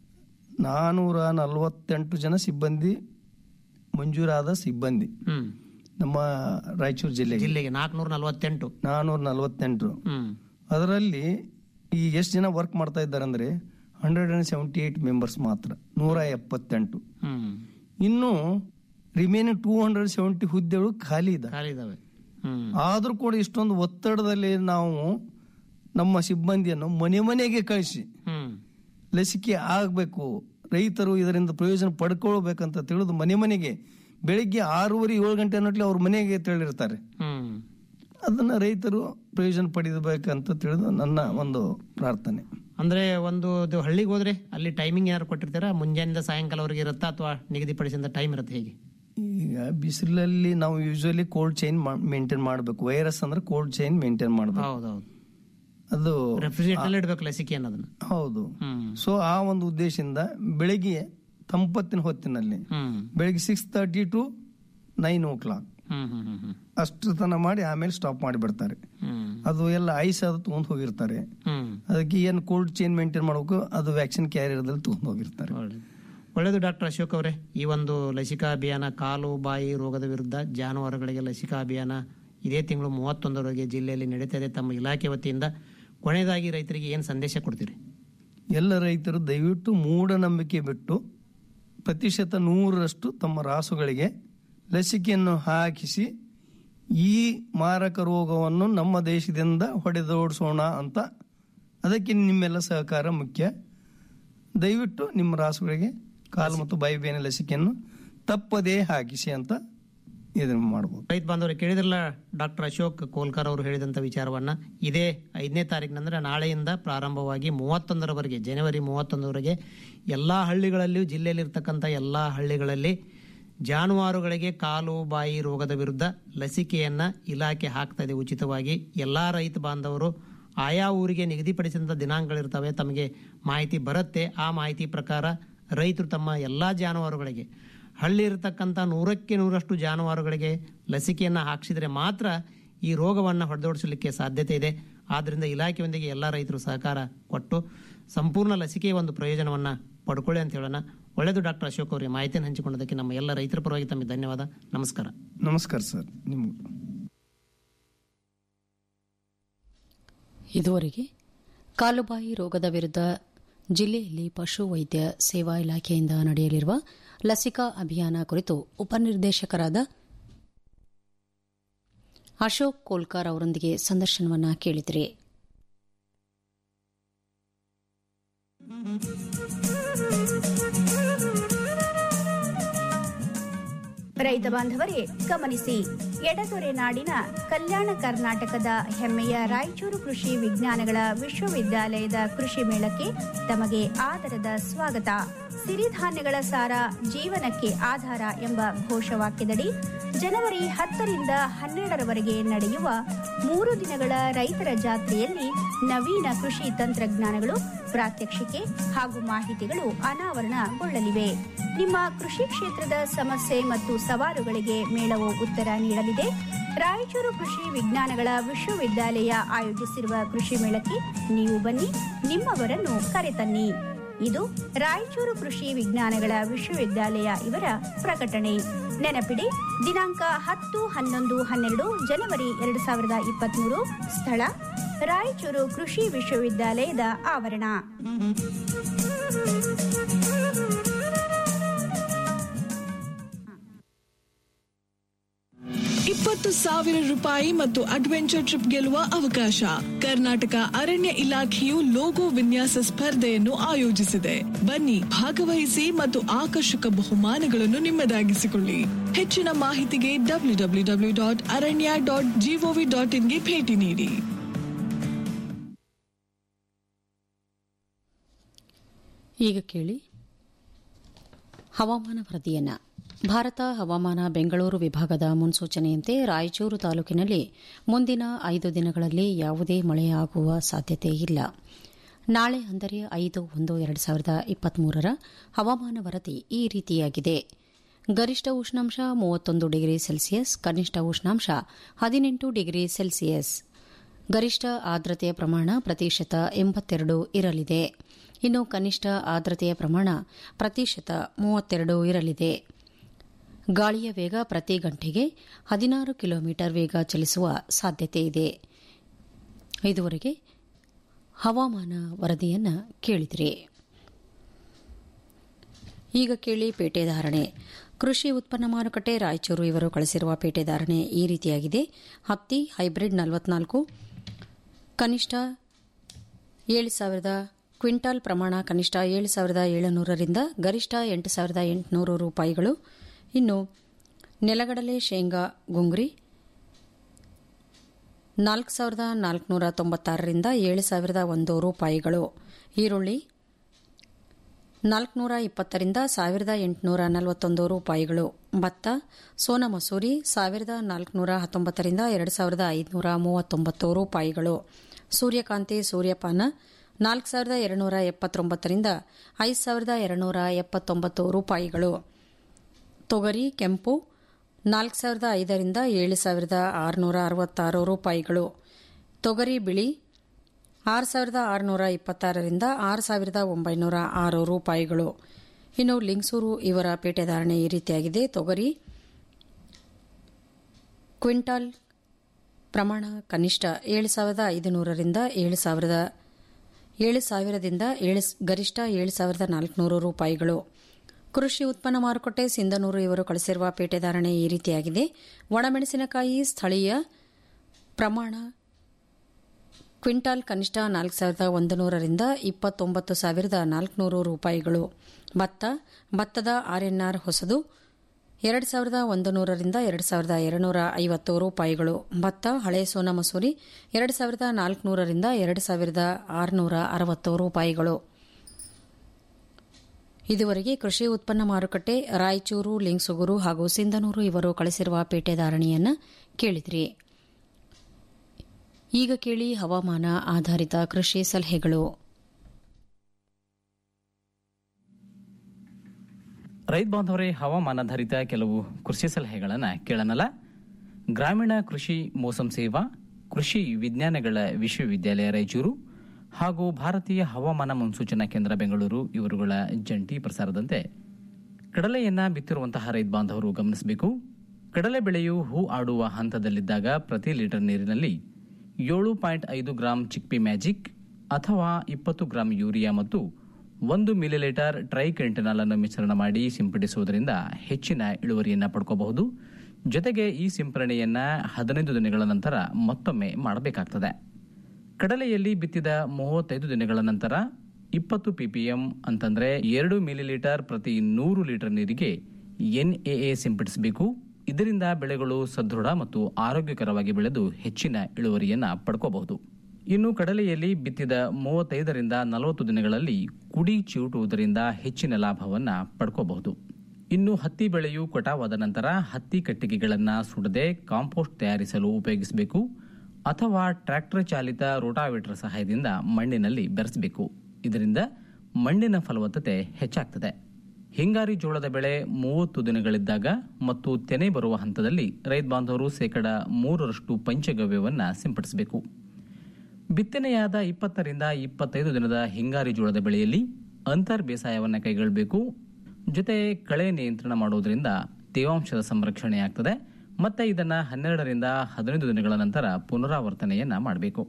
ನಾನೂರ ನಲವತ್ತೆಂಟು ಜನ ಸಿಬ್ಬಂದಿ ಮಂಜೂರಾದ ಸಿಬ್ಬಂದಿ ಹ್ಮ್ ನಮ್ಮ ರಾಯಚೂರು ಜಿಲ್ಲೆಗೆ ಜಿಲ್ಲೆಗೆ ನಾಲ್ಕನೂರ ನಲವತ್ತೆಂಟು ನಾನೂರ ನಲವತ್ತೆಂಟು ಹ್ಮ್ ಅದರಲ್ಲಿ ಈ ಎಷ್ಟು ಜನ ವರ್ಕ್ ಮಾಡ್ತಾ ಇದ್ದಾರೆ ಅಂದ್ರೆ hundred and seventy eight members ಮಾತ್ರ ನೂರ ಎಪ್ಪತ್ತೆಂಟು ಹ್ಮ್ ಇನ್ನು ರಿಮೇನಿಂಗ್ ಟೂ ಹಂಡ್ರೆಡ್ ಸೆವೆಂಟಿ ಹುದ್ದೆಗಳು ಖಾಲಿ ಇದೆ ಖಾಲಿ ಇದಾವೆ ಹ್ಮ್ ಆದ್ರೂ ಕೂಡ ಇಷ್ಟೊಂದು ಒತ್ತಡದಲ್ಲಿ ನಾವು ನಮ್ಮ ಸಿಬ್ಬಂದಿಯನ್ನು ಮನೆ ಮನೆಗೆ ಕಳಿಸಿ ಹ್ಮ್ ಲಸಿಕೆ ಆಗಬೇಕು ರೈತರು ಇದರಿಂದ ಪ್ರಯೋಜನ ಪಡ್ಕೊಳ್ಬೇಕಂತ ತಿಳಿದು ಮನೆ ಮನೆಗೆ ಬೆಳಿಗ್ಗೆ ಆರೂವರೆ ಏಳು ಗಂಟೆ ಅನ್ನೋಟ್ಲಿ ಅವ್ರ ಮನೆಗೆ ತೆರಳಿರ್ತಾರೆ ಹ್ಮ್ ಅದನ್ನ ರೈತರು ಪ್ರಯೋಜನ ಪಡೆಯಬೇಕಂತ ತಿಳಿದು ನನ್ನ ಒಂದು ಪ್ರಾರ್ಥನೆ ಅಂದ್ರೆ ಒಂದು ಇದು ಹಳ್ಳಿಗೆ ಹೋದ್ರೆ ಅಲ್ಲಿ ಟೈಮಿಂಗ್ ಏನಾದ್ರು ಕೊಟ್ಟಿರ್ತಾರ ಮುಂಜಾನೆಯಿಂದ ಸಾಯಂಕಾಲವರೆಗೆ ಇರುತ್ತಾ ಅಥವಾ ನಿಗದಿಪಡಿಸಿದ ಟೈಮ್ ಇರುತ್ತೆ ಹೇಗೆ ಈಗ ಬಿಸಿಲಲ್ಲಿ ನಾವು ಯೂಶಲಿ ಕೋಲ್ಡ್ ಚೈನ್ ಮೇಂಟೈನ್ ಮಾಡಬೇಕು ವೈರಸ್ ಅಂದ್ರೆ ಕೋಲ್ಡ್ ಚೈನ್ ಮೇಂಟೈನ್ ಮಾಡಬೇಕು ಹೌದೌದು ಅದು ರೆಫ್ರಿಜರೇಟರ್ ಇಡಬೇಕು ಲಸಿಕೆ ಅನ್ನೋದನ್ನ ಹೌದು ಹ್ಮ್ ಸೊ ಆ ಒಂದು ಉದ್ದೇಶದಿಂದ ಬೆಳಿಗ್ಗೆ ತಂಪತ್ತಿನ ಹೊತ್ತಿನಲ್ಲಿ ಹ್ಮ್ ಬೆಳಿಗ್ಗೆ six thirty to nine o'clock ಹ್ಮ್ ಹ್ಮ್ ಹ್ಮ್ ಹ್ಮ್ ಅಷ್ಟು ತನ ಮಾಡಿ ಆಮೇಲೆ ಸ್ಟಾಪ್ ಮಾಡಿ ಬಿಡ್ತಾರೆ ಹ್ಮ್ ಅದು ಎಲ್ಲ ಐಸ್ ಅದು ತಗೊಂಡ್ ಹೋಗಿರ್ತಾರೆ ಹ್ಮ್ ಅದಕ್ಕೆ ಏನ್ ಕೋಲ್ಡ್ ಚೈನ್ ಮೇಂಟೈನ್ ಮಾಡಬೇಕು ಅದು ವ್ಯಾಕ್ಸಿನ್ ಕ್ಯಾರಿಯರ್ದಲ್ಲಿ ತಗೊಂಡ್ ಹೋಗಿರ್ತಾರೆ ಒಳ್ಳೆಯದು ಡಾಕ್ಟರ್ ಅಶೋಕ್ ಅವರೇ ಈ ಒಂದು ಲಸಿಕಾ ಅಭಿಯಾನ ಕಾಲು ಬಾಯಿ ರೋಗದ ವಿರುದ್ಧ ಜಾನುವಾರುಗಳಿಗೆ ಲಸಿಕಾ ಅಭಿಯಾನ ಇದೇ ತಿಂಗಳು ಮೂವತ್ತೊಂದರವರೆಗೆ ಜಿಲ್ಲೆಯಲ್ಲಿ ನಡೀತಾ ಇದೆ ತಮ್ಮ ಇಲಾಖೆ ವತಿಯಿಂದ ಕೊನೆಯದಾಗಿ ರೈತರಿಗೆ ಏನು ಸಂದೇಶ ಕೊಡ್ತೀರಿ ಎಲ್ಲ ರೈತರು ದಯವಿಟ್ಟು ಮೂಢನಂಬಿಕೆ ಬಿಟ್ಟು ಪ್ರತಿಶತ ನೂರರಷ್ಟು ತಮ್ಮ ರಾಸುಗಳಿಗೆ ಲಸಿಕೆಯನ್ನು ಹಾಕಿಸಿ ಈ ಮಾರಕ ರೋಗವನ್ನು ನಮ್ಮ ದೇಶದಿಂದ ಹೊಡೆದೋಡಿಸೋಣ ಅಂತ ಅದಕ್ಕೆ ನಿಮ್ಮೆಲ್ಲ ಸಹಕಾರ ಮುಖ್ಯ ದಯವಿಟ್ಟು ನಿಮ್ಮ ರಾಸುಗಳಿಗೆ ಕಾಲು ಮತ್ತು ಬಾಯಿ ಬೇನೆ ಲಸಿಕೆಯನ್ನು ತಪ್ಪದೇ ಹಾಕಿಸಿ ಅಂತ ಇದನ್ನು ಮಾಡ್ಬೋದು ರೈತ ಬಾಂಧವರು ಕೇಳಿದ್ರಲ್ಲ ಡಾಕ್ಟರ್ ಅಶೋಕ್ ಕೋಲ್ಕರ್ ಅವರು ಹೇಳಿದಂಥ ವಿಚಾರವನ್ನ ಇದೇ ಐದನೇ ತಾರೀಕಿನಂದ್ರೆ ನಾಳೆಯಿಂದ ಪ್ರಾರಂಭವಾಗಿ ಮೂವತ್ತೊಂದರವರೆಗೆ ಜನವರಿ ಮೂವತ್ತೊಂದರವರೆಗೆ ಎಲ್ಲ ಹಳ್ಳಿಗಳಲ್ಲಿಯೂ ಜಿಲ್ಲೆಯಲ್ಲಿರ್ತಕ್ಕಂಥ ಎಲ್ಲ ಹಳ್ಳಿಗಳಲ್ಲಿ ಜಾನುವಾರುಗಳಿಗೆ ಕಾಲು ಬಾಯಿ ರೋಗದ ವಿರುದ್ಧ ಲಸಿಕೆಯನ್ನ ಇಲಾಖೆ ಹಾಕ್ತಾ ಇದೆ ಉಚಿತವಾಗಿ ಎಲ್ಲಾ ರೈತ ಬಾಂಧವರು ಆಯಾ ಊರಿಗೆ ನಿಗದಿಪಡಿಸಿದಂಥ ದಿನಾಂಕಗಳಿರ್ತವೆ ತಮಗೆ ಮಾಹಿತಿ ಬರುತ್ತೆ ಆ ಮಾಹಿತಿ ಪ್ರಕಾರ ರೈತರು ತಮ್ಮ ಎಲ್ಲಾ ಜಾನುವಾರುಗಳಿಗೆ ಹಳ್ಳಿ ಇರತಕ್ಕಂಥ ನೂರಕ್ಕೆ ನೂರಷ್ಟು ಜಾನುವಾರುಗಳಿಗೆ ಲಸಿಕೆಯನ್ನು ಹಾಕಿಸಿದರೆ ಮಾತ್ರ ಈ ರೋಗವನ್ನು ಹೊಡೆದೋಡಿಸಲಿಕ್ಕೆ ಸಾಧ್ಯತೆ ಇದೆ ಆದ್ದರಿಂದ ಇಲಾಖೆಯೊಂದಿಗೆ ಎಲ್ಲ ರೈತರು ಸಹಕಾರ ಕೊಟ್ಟು ಸಂಪೂರ್ಣ ಲಸಿಕೆಯ ಒಂದು ಪ್ರಯೋಜನವನ್ನು ಪಡ್ಕೊಳ್ಳಿ ಅಂತ ಹೇಳೋಣ ಒಳ್ಳೆಯದು ಡಾಕ್ಟರ್ ಅಶೋಕ್ ಅವರಿಗೆ ಮಾಹಿತಿಯನ್ನು ಹಂಚಿಕೊಂಡದಕ್ಕೆ ನಮ್ಮ ಎಲ್ಲ ರೈತರ ಪರವಾಗಿ ತಮಗೆ ಧನ್ಯವಾದ ನಮಸ್ಕಾರ ನಮಸ್ಕಾರ ಸರ್ ನಿಮ್ಗೆ ಇದುವರೆಗೆ ಕಾಲುಬಾಯಿ ರೋಗದ ವಿರುದ್ಧ ಜಿಲ್ಲೆಯಲ್ಲಿ ಪಶು ವೈದ್ಯ ಸೇವಾ ಇಲಾಖೆಯಿಂದ ನಡೆಯಲಿರುವ ಲಸಿಕಾ ಅಭಿಯಾನ ಕುರಿತು ಉಪನಿರ್ದೇಶಕರಾದ ಅಶೋಕ್ ಕೋಲ್ಕರ್ ಅವರೊಂದಿಗೆ ಸಂದರ್ಶನವನ್ನ ಕೇಳಿದಿರಿ ರೈತ ಬಾಂಧವರೇ ಗಮನಿಸಿ ಎಡದೊರೆ ನಾಡಿನ ಕಲ್ಯಾಣ ಕರ್ನಾಟಕದ ಹೆಮ್ಮೆಯ ರಾಯಚೂರು ಕೃಷಿ ವಿಜ್ಞಾನಗಳ ವಿಶ್ವವಿದ್ಯಾಲಯದ ಕೃಷಿ ಮೇಳಕ್ಕೆ ತಮಗೆ ಆದರದ ಸ್ವಾಗತ ಸಿರಿಧಾನ್ಯಗಳ ಸಾರ ಜೀವನಕ್ಕೆ ಆಧಾರ ಎಂಬ ಘೋಷವಾಕ್ಯದಡಿ ಜನವರಿ ಹತ್ತರಿಂದ ಹನ್ನೆರಡರವರೆಗೆ ನಡೆಯುವ ಮೂರು ದಿನಗಳ ರೈತರ ಜಾತ್ರೆಯಲ್ಲಿ ನವೀನ ಕೃಷಿ ತಂತ್ರಜ್ಞಾನಗಳು ಪ್ರಾತ್ಯಕ್ಷಿಕೆ ಹಾಗೂ ಮಾಹಿತಿಗಳು ಅನಾವರಣಗೊಳ್ಳಲಿವೆ ನಿಮ್ಮ ಕೃಷಿ ಕ್ಷೇತ್ರದ ಸಮಸ್ಯೆ ಮತ್ತು ಸವಾಲುಗಳಿಗೆ ಮೇಳವು ಉತ್ತರ ನೀಡಲಿದೆ ರಾಯಚೂರು ಕೃಷಿ ವಿಜ್ಞಾನಗಳ ವಿಶ್ವವಿದ್ಯಾಲಯ ಆಯೋಜಿಸಿರುವ ಕೃಷಿ ಮೇಳಕ್ಕೆ ನೀವು ಬನ್ನಿ ನಿಮ್ಮವರನ್ನು ಕರೆತನ್ನಿ ಇದು ರಾಯಚೂರು ಕೃಷಿ ವಿಜ್ಞಾನಗಳ ವಿಶ್ವವಿದ್ಯಾಲಯ ಇವರ ಪ್ರಕಟಣೆ ನೆನಪಿಡಿ ದಿನಾಂಕ ಹತ್ತು ಹನ್ನೊಂದು ಹನ್ನೆರಡು ಜನವರಿ ಎರಡು ಸಾವಿರದ ಇಪ್ಪತ್ಮೂರು ಸ್ಥಳ ರಾಯಚೂರು ಕೃಷಿ ವಿಶ್ವವಿದ್ಯಾಲಯದ ಆವರಣ ಇಪ್ಪತ್ತು ಸಾವಿರ ರೂಪಾಯಿ ಮತ್ತು ಅಡ್ವೆಂಚರ್ ಟ್ರಿಪ್ ಗೆಲ್ಲುವ ಅವಕಾಶ ಕರ್ನಾಟಕ ಅರಣ್ಯ ಇಲಾಖೆಯು ಲೋಗೋ ವಿನ್ಯಾಸ ಸ್ಪರ್ಧೆಯನ್ನು ಆಯೋಜಿಸಿದೆ ಬನ್ನಿ ಭಾಗವಹಿಸಿ ಮತ್ತು ಆಕರ್ಷಕ ಬಹುಮಾನಗಳನ್ನು ನಿಮ್ಮದಾಗಿಸಿಕೊಳ್ಳಿ ಹೆಚ್ಚಿನ ಮಾಹಿತಿಗೆ W W W dot Aranya dot G O V dot ಇನ್ಗೆ ಭೇಟಿ ನೀಡಿ ಈಗ ಕೇಳಿ ಹವಾಮಾನ ವರದಿಯನ್ನ ಭಾರತ ಹವಾಮಾನ ಬೆಂಗಳೂರು ವಿಭಾಗದ ಮುನ್ಸೂಚನೆಯಂತೆ ರಾಯಚೂರು ತಾಲೂಕಿನಲ್ಲಿ ಮುಂದಿನ ಐದು ದಿನಗಳಲ್ಲಿ ಯಾವುದೇ ಮಳೆಯಾಗುವ ಸಾಧ್ಯತೆ ಇಲ್ಲ ನಾಳೆ ಅಂದರೆ ಐದು ಒಂದು ಎರಡು ಸಾವಿರದ ಇಪ್ಪತ್ಮೂರರ ಹವಾಮಾನ ವರದಿ ಈ ರೀತಿಯಾಗಿದೆ ಗರಿಷ್ಠ ಉಷ್ಣಾಂಶ ಮೂವತ್ತೊಂದು ಡಿಗ್ರಿ ಸೆಲ್ಸಿಯಸ್ ಕನಿಷ್ಠ ಉಷ್ಣಾಂಶ ಹದಿನೆಂಟು ಡಿಗ್ರಿ ಸೆಲ್ಸಿಯಸ್ ಗರಿಷ್ಠ ಆರ್ದ್ರತೆಯ ಪ್ರಮಾಣ ಪ್ರತಿಶತ ಎಂಬತ್ತೆರಡು ಇರಲಿದೆ ಇನ್ನು ಕನಿಷ್ಠ ಆರ್ದ್ರತೆಯ ಪ್ರಮಾಣ ಪ್ರತಿಶತ ಮೂವತ್ತೆರಡು ಇರಲಿದೆ ಗಾಳಿಯ ವೇಗ ಪ್ರತಿ ಗಂಟೆಗೆ ಹದಿನಾರು ಕಿಲೋಮೀಟರ್ ವೇಗ ಚಲಿಸುವ ಸಾಧ್ಯತೆ ಇದೆ ಇದುವರೆಗೆ ಹವಾಮಾನ ವರದಿಯನ್ನ ಕೇಳಿದಿರಿ ಈಗ ಕೇಳಿ ಪೇಟೆ ಧಾರಣೆ ಕೃಷಿ ಉತ್ಪನ್ನ ಮಾರುಕಟ್ಟೆ ರಾಯಚೂರು ಇವರು ಕಳಿಸಿರುವ ಪೇಟೆ ಧಾರಣೆ ಈ ರೀತಿಯಾಗಿದೆ ಹತ್ತಿ ಹೈಬ್ರಿಡ್ ನಲವತ್ನಾಲ್ಕು ಕನಿಷ್ಠ ಏಳು ಸಾವಿರದ ಕ್ವಿಂಟಾಲ್ ಪ್ರಮಾಣ ಕನಿಷ್ಠ ಏಳು ಸಾವಿರದ ಏಳುನೂರರಿಂದ ಗರಿಷ್ಠ ಎಂಟು ಸಾವಿರದ ಎಂಟುನೂರು ರೂಪಾಯಿಗಳು ಇನ್ನು ನೆಲಗಡಲೆ ಶೇಂಗಾ ಗುಂಗ್ರಿ ನಾಲ್ಕು ಸಾವಿರದ ನಾಲ್ಕುನೂರ ತೊಂಬತ್ತಾರರಿಂದ ಏಳು ಸಾವಿರದ ಒಂದು ರೂಪಾಯಿಗಳು ಈರುಳ್ಳಿ ನಾಲ್ಕುನೂರ ಇಪ್ಪತ್ತರಿಂದ ಸಾವಿರದ ಎಂಟುನೂರ ನಲವತ್ತೊಂದು ರೂಪಾಯಿಗಳು ಭತ್ತ ಸೋನ ಮಸೂರಿ ಸಾವಿರದ ನಾಲ್ಕುನೂರ ಹತ್ತೊಂಬತ್ತರಿಂದ ಎರಡು ಸಾವಿರದ ಐದುನೂರ ಮೂವತ್ತೊಂಬತ್ತು ರೂಪಾಯಿಗಳು ಸೂರ್ಯಕಾಂತಿ ಸೂರ್ಯಪಾನ ನಾಲ್ಕು ಸಾವಿರದ ಎರಡುನೂರ ಎಪ್ಪತ್ತೊಂಬತ್ತರಿಂದ ಐದು ಸಾವಿರದ ಎರಡುನೂರ ಎಪ್ಪತ್ತೊಂಬತ್ತು ರೂಪಾಯಿಗಳು ತೊಗರಿ ಕೆಂಪು ನಾಲ್ಕು ಸಾವಿರದ ಐದರಿಂದ ಏಳು ಸಾವಿರದ ಆರುನೂರ ಅರವತ್ತಾರು ರೂಪಾಯಿಗಳು ತೊಗರಿ ಬಿಳಿ ಆರು ಸಾವಿರದ ಆರುನೂರ ಇಪ್ಪತ್ತಾರರಿಂದ ಆರು ಸಾವಿರದ ಒಂಬೈನೂರ ಆರು ರೂಪಾಯಿಗಳು ಇನ್ನು ಲಿಂಗಸೂರು ಇವರ ಪೇಟೆ ಧಾರಣೆ ಈ ರೀತಿಯಾಗಿದೆ ತೊಗರಿ ಕ್ವಿಂಟಾಲ್ ಪ್ರಮಾಣ ಕನಿಷ್ಠ ಏಳು ಸಾವಿರದ ಐದುನೂರರಿಂದ ಏಳು ಸಾವಿರದ ಏಳು ಸಾವಿರದಿಂದ ಏಳು ಗರಿಷ್ಠ ಏಳು ಸಾವಿರದ ನಾಲ್ಕುನೂರು ರೂಪಾಯಿಗಳು ಕೃಷಿ ಉತ್ಪನ್ನ ಮಾರುಕಟ್ಟೆ ಸಿಂಧನೂರು ಇವರು ಕಳಿಸಿರುವ ಪೇಟೆದಾರಣೆ ಈ ರೀತಿಯಾಗಿದೆ ಒಣಮೆಣಸಿನಕಾಯಿ ಸ್ಥಳೀಯ ಪ್ರಮಾಣ ಕ್ವಿಂಟಾಲ್ ಕನಿಷ್ಠ ನಾಲ್ಕು ಸಾವಿರದ ಒಂದು ನೂರರಿಂದ ಇಪ್ಪತ್ತೊಂಬತ್ತು ಸಾವಿರದ ನಾಲ್ಕುನೂರು ರೂಪಾಯಿಗಳು ಭತ್ತ ಭತ್ತದ ಆರ್ಎನ್ಆರ್ ಹೊಸದು ಎರಡು ಸಾವಿರದ ಒಂದು ನೂರರಿಂದ ಎರಡು ಸಾವಿರದ ಎರಡುನೂರ ಐವತ್ತು ರೂಪಾಯಿಗಳು ಭತ್ತ ಹಳೆ ಸೋನಾ ಮಸೂರಿ ಎರಡು ಸಾವಿರದ ನಾಲ್ಕುನೂರರಿಂದ ಎರಡು ಸಾವಿರದ ಆರುನೂರ ಅರವತ್ತು ರೂಪಾಯಿಗಳು ಇದುವರೆಗೆ ಕೃಷಿ ಉತ್ಪನ್ನ ಮಾರುಕಟ್ಟೆ ರಾಯಚೂರು ಲಿಂಗ್ಸುಗೂರು ಹಾಗೂ ಸಿಂಧನೂರು ಇವರು ಕಳಿಸಿರುವ ಪೇಟೆ ಧಾರಣೆಯನ್ನು ಕೇಳಿದ್ರಿ ಈಗ ಕೇಳಿ ಹವಾಮಾನ ಆಧಾರಿತ ಕೃಷಿ ಸಲಹೆಗಳು ರೈತ ಬಾಂಧವರೇ ಹವಾಮಾನಾಧಾರಿತ ಕೆಲವು ಕೃಷಿ ಸಲಹೆಗಳನ್ನು ಕೇಳೋಣಲ್ಲ ಗ್ರಾಮೀಣ ಕೃಷಿ ಮೋಸಂ ಸೇವಾ ಕೃಷಿ ವಿಜ್ಞಾನಗಳ ವಿಶ್ವವಿದ್ಯಾಲಯ ರಾಯಚೂರು ಹಾಗೂ ಭಾರತೀಯ ಹವಾಮಾನ ಮುನ್ಸೂಚನಾ ಕೇಂದ್ರ ಬೆಂಗಳೂರು ಇವರುಗಳ ಜಂಟಿ ಪ್ರಸಾರದಂತೆ ಕಡಲೆಯನ್ನ ಬಿತ್ತಿರುವಂತಹ ರೈತ ಬಾಂಧವರು ಗಮನಿಸಬೇಕು ಕಡಲೆ ಬೆಳೆಯು ಹೂ ಆಡುವ ಹಂತದಲ್ಲಿದ್ದಾಗ ಪ್ರತಿ ಲೀಟರ್ ನೀರಿನಲ್ಲಿ ಏಳು ಪಾಯಿಂಟ್ ಐದು ಗ್ರಾಂ ಚಿಕ್ಪಿ ಮ್ಯಾಜಿಕ್ ಅಥವಾ ಇಪ್ಪತ್ತು ಗ್ರಾಂ ಯೂರಿಯಾ ಮತ್ತು ಒಂದು ಮಿಲಿಲೀಟರ್ ಟ್ರೈಕೆಂಟನಾಲ್ ಅನ್ನು ಮಿಶ್ರಣ ಮಾಡಿ ಸಿಂಪಡಿಸುವುದರಿಂದ ಹೆಚ್ಚಿನ ಇಳುವರಿಯನ್ನು ಪಡ್ಕೋಬಹುದು ಜೊತೆಗೆ ಈ ಸಿಂಪರಣೆಯನ್ನ ಹದಿನೈದು ದಿನಗಳ ನಂತರ ಮತ್ತೊಮ್ಮೆ ಮಾಡಬೇಕಾಗ್ತದೆ ಕಡಲೆಯಲ್ಲಿ ಬಿತ್ತಿದ ಮೂವತ್ತೈದು ದಿನಗಳ ನಂತರ ಇಪ್ಪತ್ತು ಪಿಪಿಎಂ ಅಂತಂದ್ರೆ ಎರಡು ಮಿಲಿಲೀಟರ್ ಪ್ರತಿ ನೂರು ಲೀಟರ್ ನೀರಿಗೆ ಎನ್ಎಎ ಸಿಂಪಡಿಸಬೇಕು ಇದರಿಂದ ಬೆಳೆಗಳು ಸದೃಢ ಮತ್ತು ಆರೋಗ್ಯಕರವಾಗಿ ಬೆಳೆದು ಹೆಚ್ಚಿನ ಇಳುವರಿಯನ್ನ ಪಡ್ಕೋಬಹುದು ಇನ್ನು ಕಡಲೆಯಲ್ಲಿ ಬಿತ್ತಿದ ಮೂವತ್ತೈದರಿಂದ ನಲವತ್ತು ದಿನಗಳಲ್ಲಿ ಕುಡಿ ಚಿವುಟುವುದರಿಂದ ಹೆಚ್ಚಿನ ಲಾಭವನ್ನ ಪಡ್ಕೋಬಹುದು ಇನ್ನು ಹತ್ತಿ ಬೆಳೆಯು ಕಟಾವಾದ ನಂತರ ಹತ್ತಿ ಕಟ್ಟಿಗೆಗಳನ್ನು ಸುಡದೆ ಕಾಂಪೋಸ್ಟ್ ತಯಾರಿಸಲು ಉಪಯೋಗಿಸಬೇಕು ಅಥವಾ ಟ್ರ್ಯಾಕ್ಟರ್ ಚಾಲಿತ ರೋಟಾವೇಟರ್ ಸಹಾಯದಿಂದ ಮಣ್ಣಿನಲ್ಲಿ ಬೆರೆಸಬೇಕು ಇದರಿಂದ ಮಣ್ಣಿನ ಫಲವತ್ತತೆ ಹೆಚ್ಚಾಗ್ತದೆ ಹಿಂಗಾರಿ ಜೋಳದ ಬೆಳೆ ಮೂವತ್ತು ದಿನಗಳಿದ್ದಾಗ ಮತ್ತು ತೆನೆ ಬರುವ ಹಂತದಲ್ಲಿ ರೈತ ಬಾಂಧವರು ಶೇಕಡ ಮೂರರಷ್ಟು ಪಂಚಗವ್ಯವನ್ನ ಸಿಂಪಡಿಸಬೇಕು ಬಿತ್ತನೆಯಾದ ಇಪ್ಪತ್ತರಿಂದ ಇಪ್ಪತ್ತೈದು ದಿನದ ಹಿಂಗಾರಿ ಜೋಳದ ಬೆಳೆಯಲ್ಲಿ ಅಂತರ್ ಬೇಸಾಯವನ್ನು ಕೈಗೊಳ್ಳಬೇಕು ಜೊತೆ ಕಳೆ ನಿಯಂತ್ರಣ ಮಾಡುವುದರಿಂದ ತೇವಾಂಶದ ಸಂರಕ್ಷಣೆ ಆಗ್ತದೆ ಮತ್ತೆ ಇದನ್ನ ಹನ್ನೆರಡರಿಂದ ಹದಿನೈದು ದಿನಗಳ ನಂತರ ಪುನರಾವರ್ತನೆಯನ್ನ ಮಾಡಬೇಕು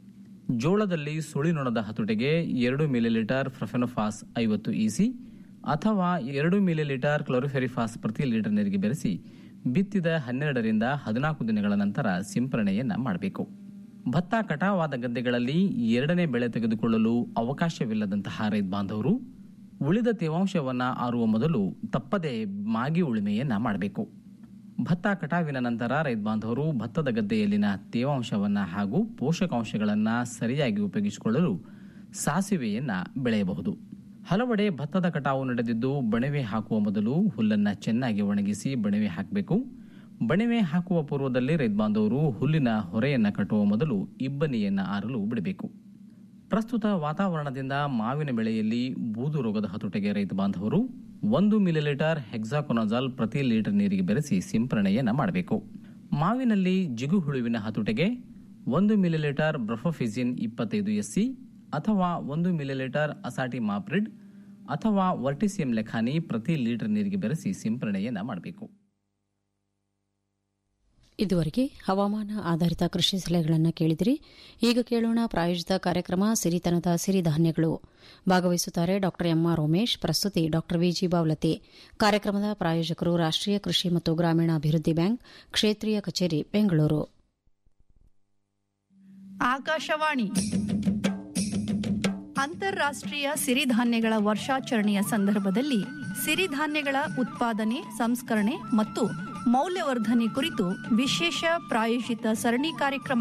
ಜೋಳದಲ್ಲಿ ಸುಳಿನೊಣದ ಹತೋಟಿಗೆ ಎರಡು ಮಿಲಿಲೀಟರ್ ಫ್ರಫೆನೋಫಾಸ್ ಐವತ್ತು ಇಸಿ ಅಥವಾ ಎರಡು ಮಿಲಿಲೀಟರ್ ಕ್ಲೋರಿಫೆರಿಫಾಸ್ ಪ್ರತಿ ಲೀಟರ್ ನೀರಿಗೆ ಬೆರೆಸಿ ಬಿತ್ತಿದ ಹನ್ನೆರಡರಿಂದ ಹದಿನಾಲ್ಕು ದಿನಗಳ ನಂತರ ಸಿಂಪರಣೆಯನ್ನ ಮಾಡಬೇಕು ಭತ್ತ ಕಟಾವಾದ ಗದ್ದೆಗಳಲ್ಲಿ ಎರಡನೇ ಬೆಳೆ ತೆಗೆದುಕೊಳ್ಳಲು ಅವಕಾಶವಿಲ್ಲದಂತಹ ರೈತ ಬಾಂಧವರು ಉಳಿದ ತೇವಾಂಶವನ್ನ ಆರುವ ಮೊದಲು ತಪ್ಪದೆ ಮಾಗಿ ಉಳುಮೆಯನ್ನ ಮಾಡಬೇಕು ಭತ್ತ ಕಟಾವಿನ ನಂತರ ರೈತ ಬಾಂಧವರು ಭತ್ತದ ಗದ್ದೆಯಲ್ಲಿನ ತೇವಾಂಶವನ್ನ ಹಾಗೂ ಪೋಷಕಾಂಶಗಳನ್ನ ಸರಿಯಾಗಿ ಉಪಯೋಗಿಸಿಕೊಳ್ಳಲು ಸಾಸಿವೆಯನ್ನ ಬೆಳೆಯಬಹುದು ಹಲವೆಡೆ ಭತ್ತದ ಕಟಾವು ನಡೆದಿದ್ದು ಬಣವೆ ಹಾಕುವ ಮೊದಲು ಹುಲ್ಲನ್ನ ಚೆನ್ನಾಗಿ ಒಣಗಿಸಿ ಬಣವೆ ಹಾಕಬೇಕು ಬಣವೆ ಹಾಕುವ ಪೂರ್ವದಲ್ಲಿ ರೈತ ಬಾಂಧವರು ಹುಲ್ಲಿನ ಹೊರೆಯನ್ನ ಕಟ್ಟುವ ಮೊದಲು ಇಬ್ಬನಿಯನ್ನ ಆರಲು ಬಿಡಬೇಕು ಪ್ರಸ್ತುತ ವಾತಾವರಣದಿಂದ ಮಾವಿನ ಬೆಳೆಯಲ್ಲಿ ಬೂದು ರೋಗದ ಹತೋಟಿಗೆ ರೈತ ಬಾಂಧವರು ಒಂದು ಮಿಲಿಲೀಟರ್ ಹೆಕ್ಸಾಕೊನಜಾಲ್ ಪ್ರತಿ ಲೀಟರ್ ನೀರಿಗೆ ಬೆರೆಸಿ ಸಿಂಪರಣೆಯನ್ನ ಮಾಡಬೇಕು ಮಾವಿನಲ್ಲಿ ಜಿಗು ಹುಳುವಿನ ಹತೋಟಿಗೆ ಒಂದು ಮಿಲಿಲೀಟರ್ ಬ್ರಫೋಫಿಸಿನ್ ಇಪ್ಪತ್ತೈದು ಎಸ್ಸಿ ಅಥವಾ ಒಂದು ಮಿಲಿಲೀಟರ್ ಅಸಾಟಿ ಮಾಪ್ರಿಡ್ ಅಥವಾ ವರ್ಟಿಸಿಯಂ ಲೆಖಾನಿ ಪ್ರತಿ ಲೀಟರ್ ನೀರಿಗೆ ಬೆರೆಸಿ ಸಿಂಪರಣೆಯನ್ನ ಮಾಡಬೇಕು ಇದುವರೆಗೆ ಹವಾಮಾನ ಆಧಾರಿತ ಕೃಷಿ ಸಲಹೆಗಳನ್ನು ಕೇಳಿದಿರಿ ಈಗ ಕೇಳೋಣ ಪ್ರಾಯೋಜಿತ ಕಾರ್ಯಕ್ರಮ ಸಿರಿತನದ ಸಿರಿಧಾನ್ಯಗಳು ಭಾಗವಹಿಸುತ್ತಾರೆ ಡಾ ಎಂಆರ್ ಉಮೇಶ್ ಪ್ರಸ್ತುತಿ ಡಾ ವಿಜಿ ಬಾವ್ಲತೆ ಕಾರ್ಯಕ್ರಮದ ಪ್ರಾಯೋಜಕರು ರಾಷ್ಟೀಯ ಕೃಷಿ ಮತ್ತು ಗ್ರಾಮೀಣಾಭಿವೃದ್ಧಿ ಬ್ಯಾಂಕ್ ಕ್ಷೇತ್ರೀಯ ಕಚೇರಿ ಬೆಂಗಳೂರು ಆಕಾಶವಾಣಿ ಅಂತಾರಾಷ್ಟ್ರೀಯ ಸಿರಿಧಾನ್ಯಗಳ ವರ್ಷಾಚರಣೆಯ ಸಂದರ್ಭದಲ್ಲಿ ಸಿರಿಧಾನ್ಯಗಳ ಉತ್ಪಾದನೆ ಸಂಸ್ಕರಣೆ ಮತ್ತು ಮೌಲ್ಯವರ್ಧನೆ ಕುರಿತು ವಿಶೇಷ ಪ್ರಾಯೋಜಿತ ಸರಣಿ ಕಾರ್ಯಕ್ರಮ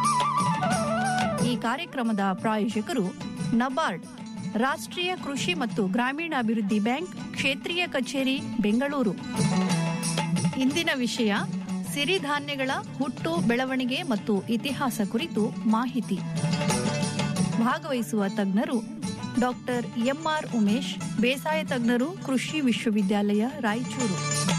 ಈ ಕಾರ್ಯಕ್ರಮದ ಪ್ರಾಯೋಜಕರು ನಬಾರ್ಡ್ ರಾಷ್ಟ್ರೀಯ ಕೃಷಿ ಮತ್ತು ಗ್ರಾಮೀಣಾಭಿವೃದ್ಧಿ ಬ್ಯಾಂಕ್ ಕ್ಷೇತ್ರೀಯ ಕಚೇರಿ ಬೆಂಗಳೂರು ಇಂದಿನ ವಿಷಯ ಸಿರಿಧಾನ್ಯಗಳ ಹುಟ್ಟು ಬೆಳವಣಿಗೆ ಮತ್ತು ಇತಿಹಾಸ ಕುರಿತು ಮಾಹಿತಿ ಭಾಗವಹಿಸುವ ತಜ್ಞರು ಡಾಕ್ಟರ್ ಎಂಆರ್ ಉಮೇಶ್ ಬೇಸಾಯ ತಜ್ಞರು ಕೃಷಿ ವಿಶ್ವವಿದ್ಯಾಲಯ ರಾಯಚೂರು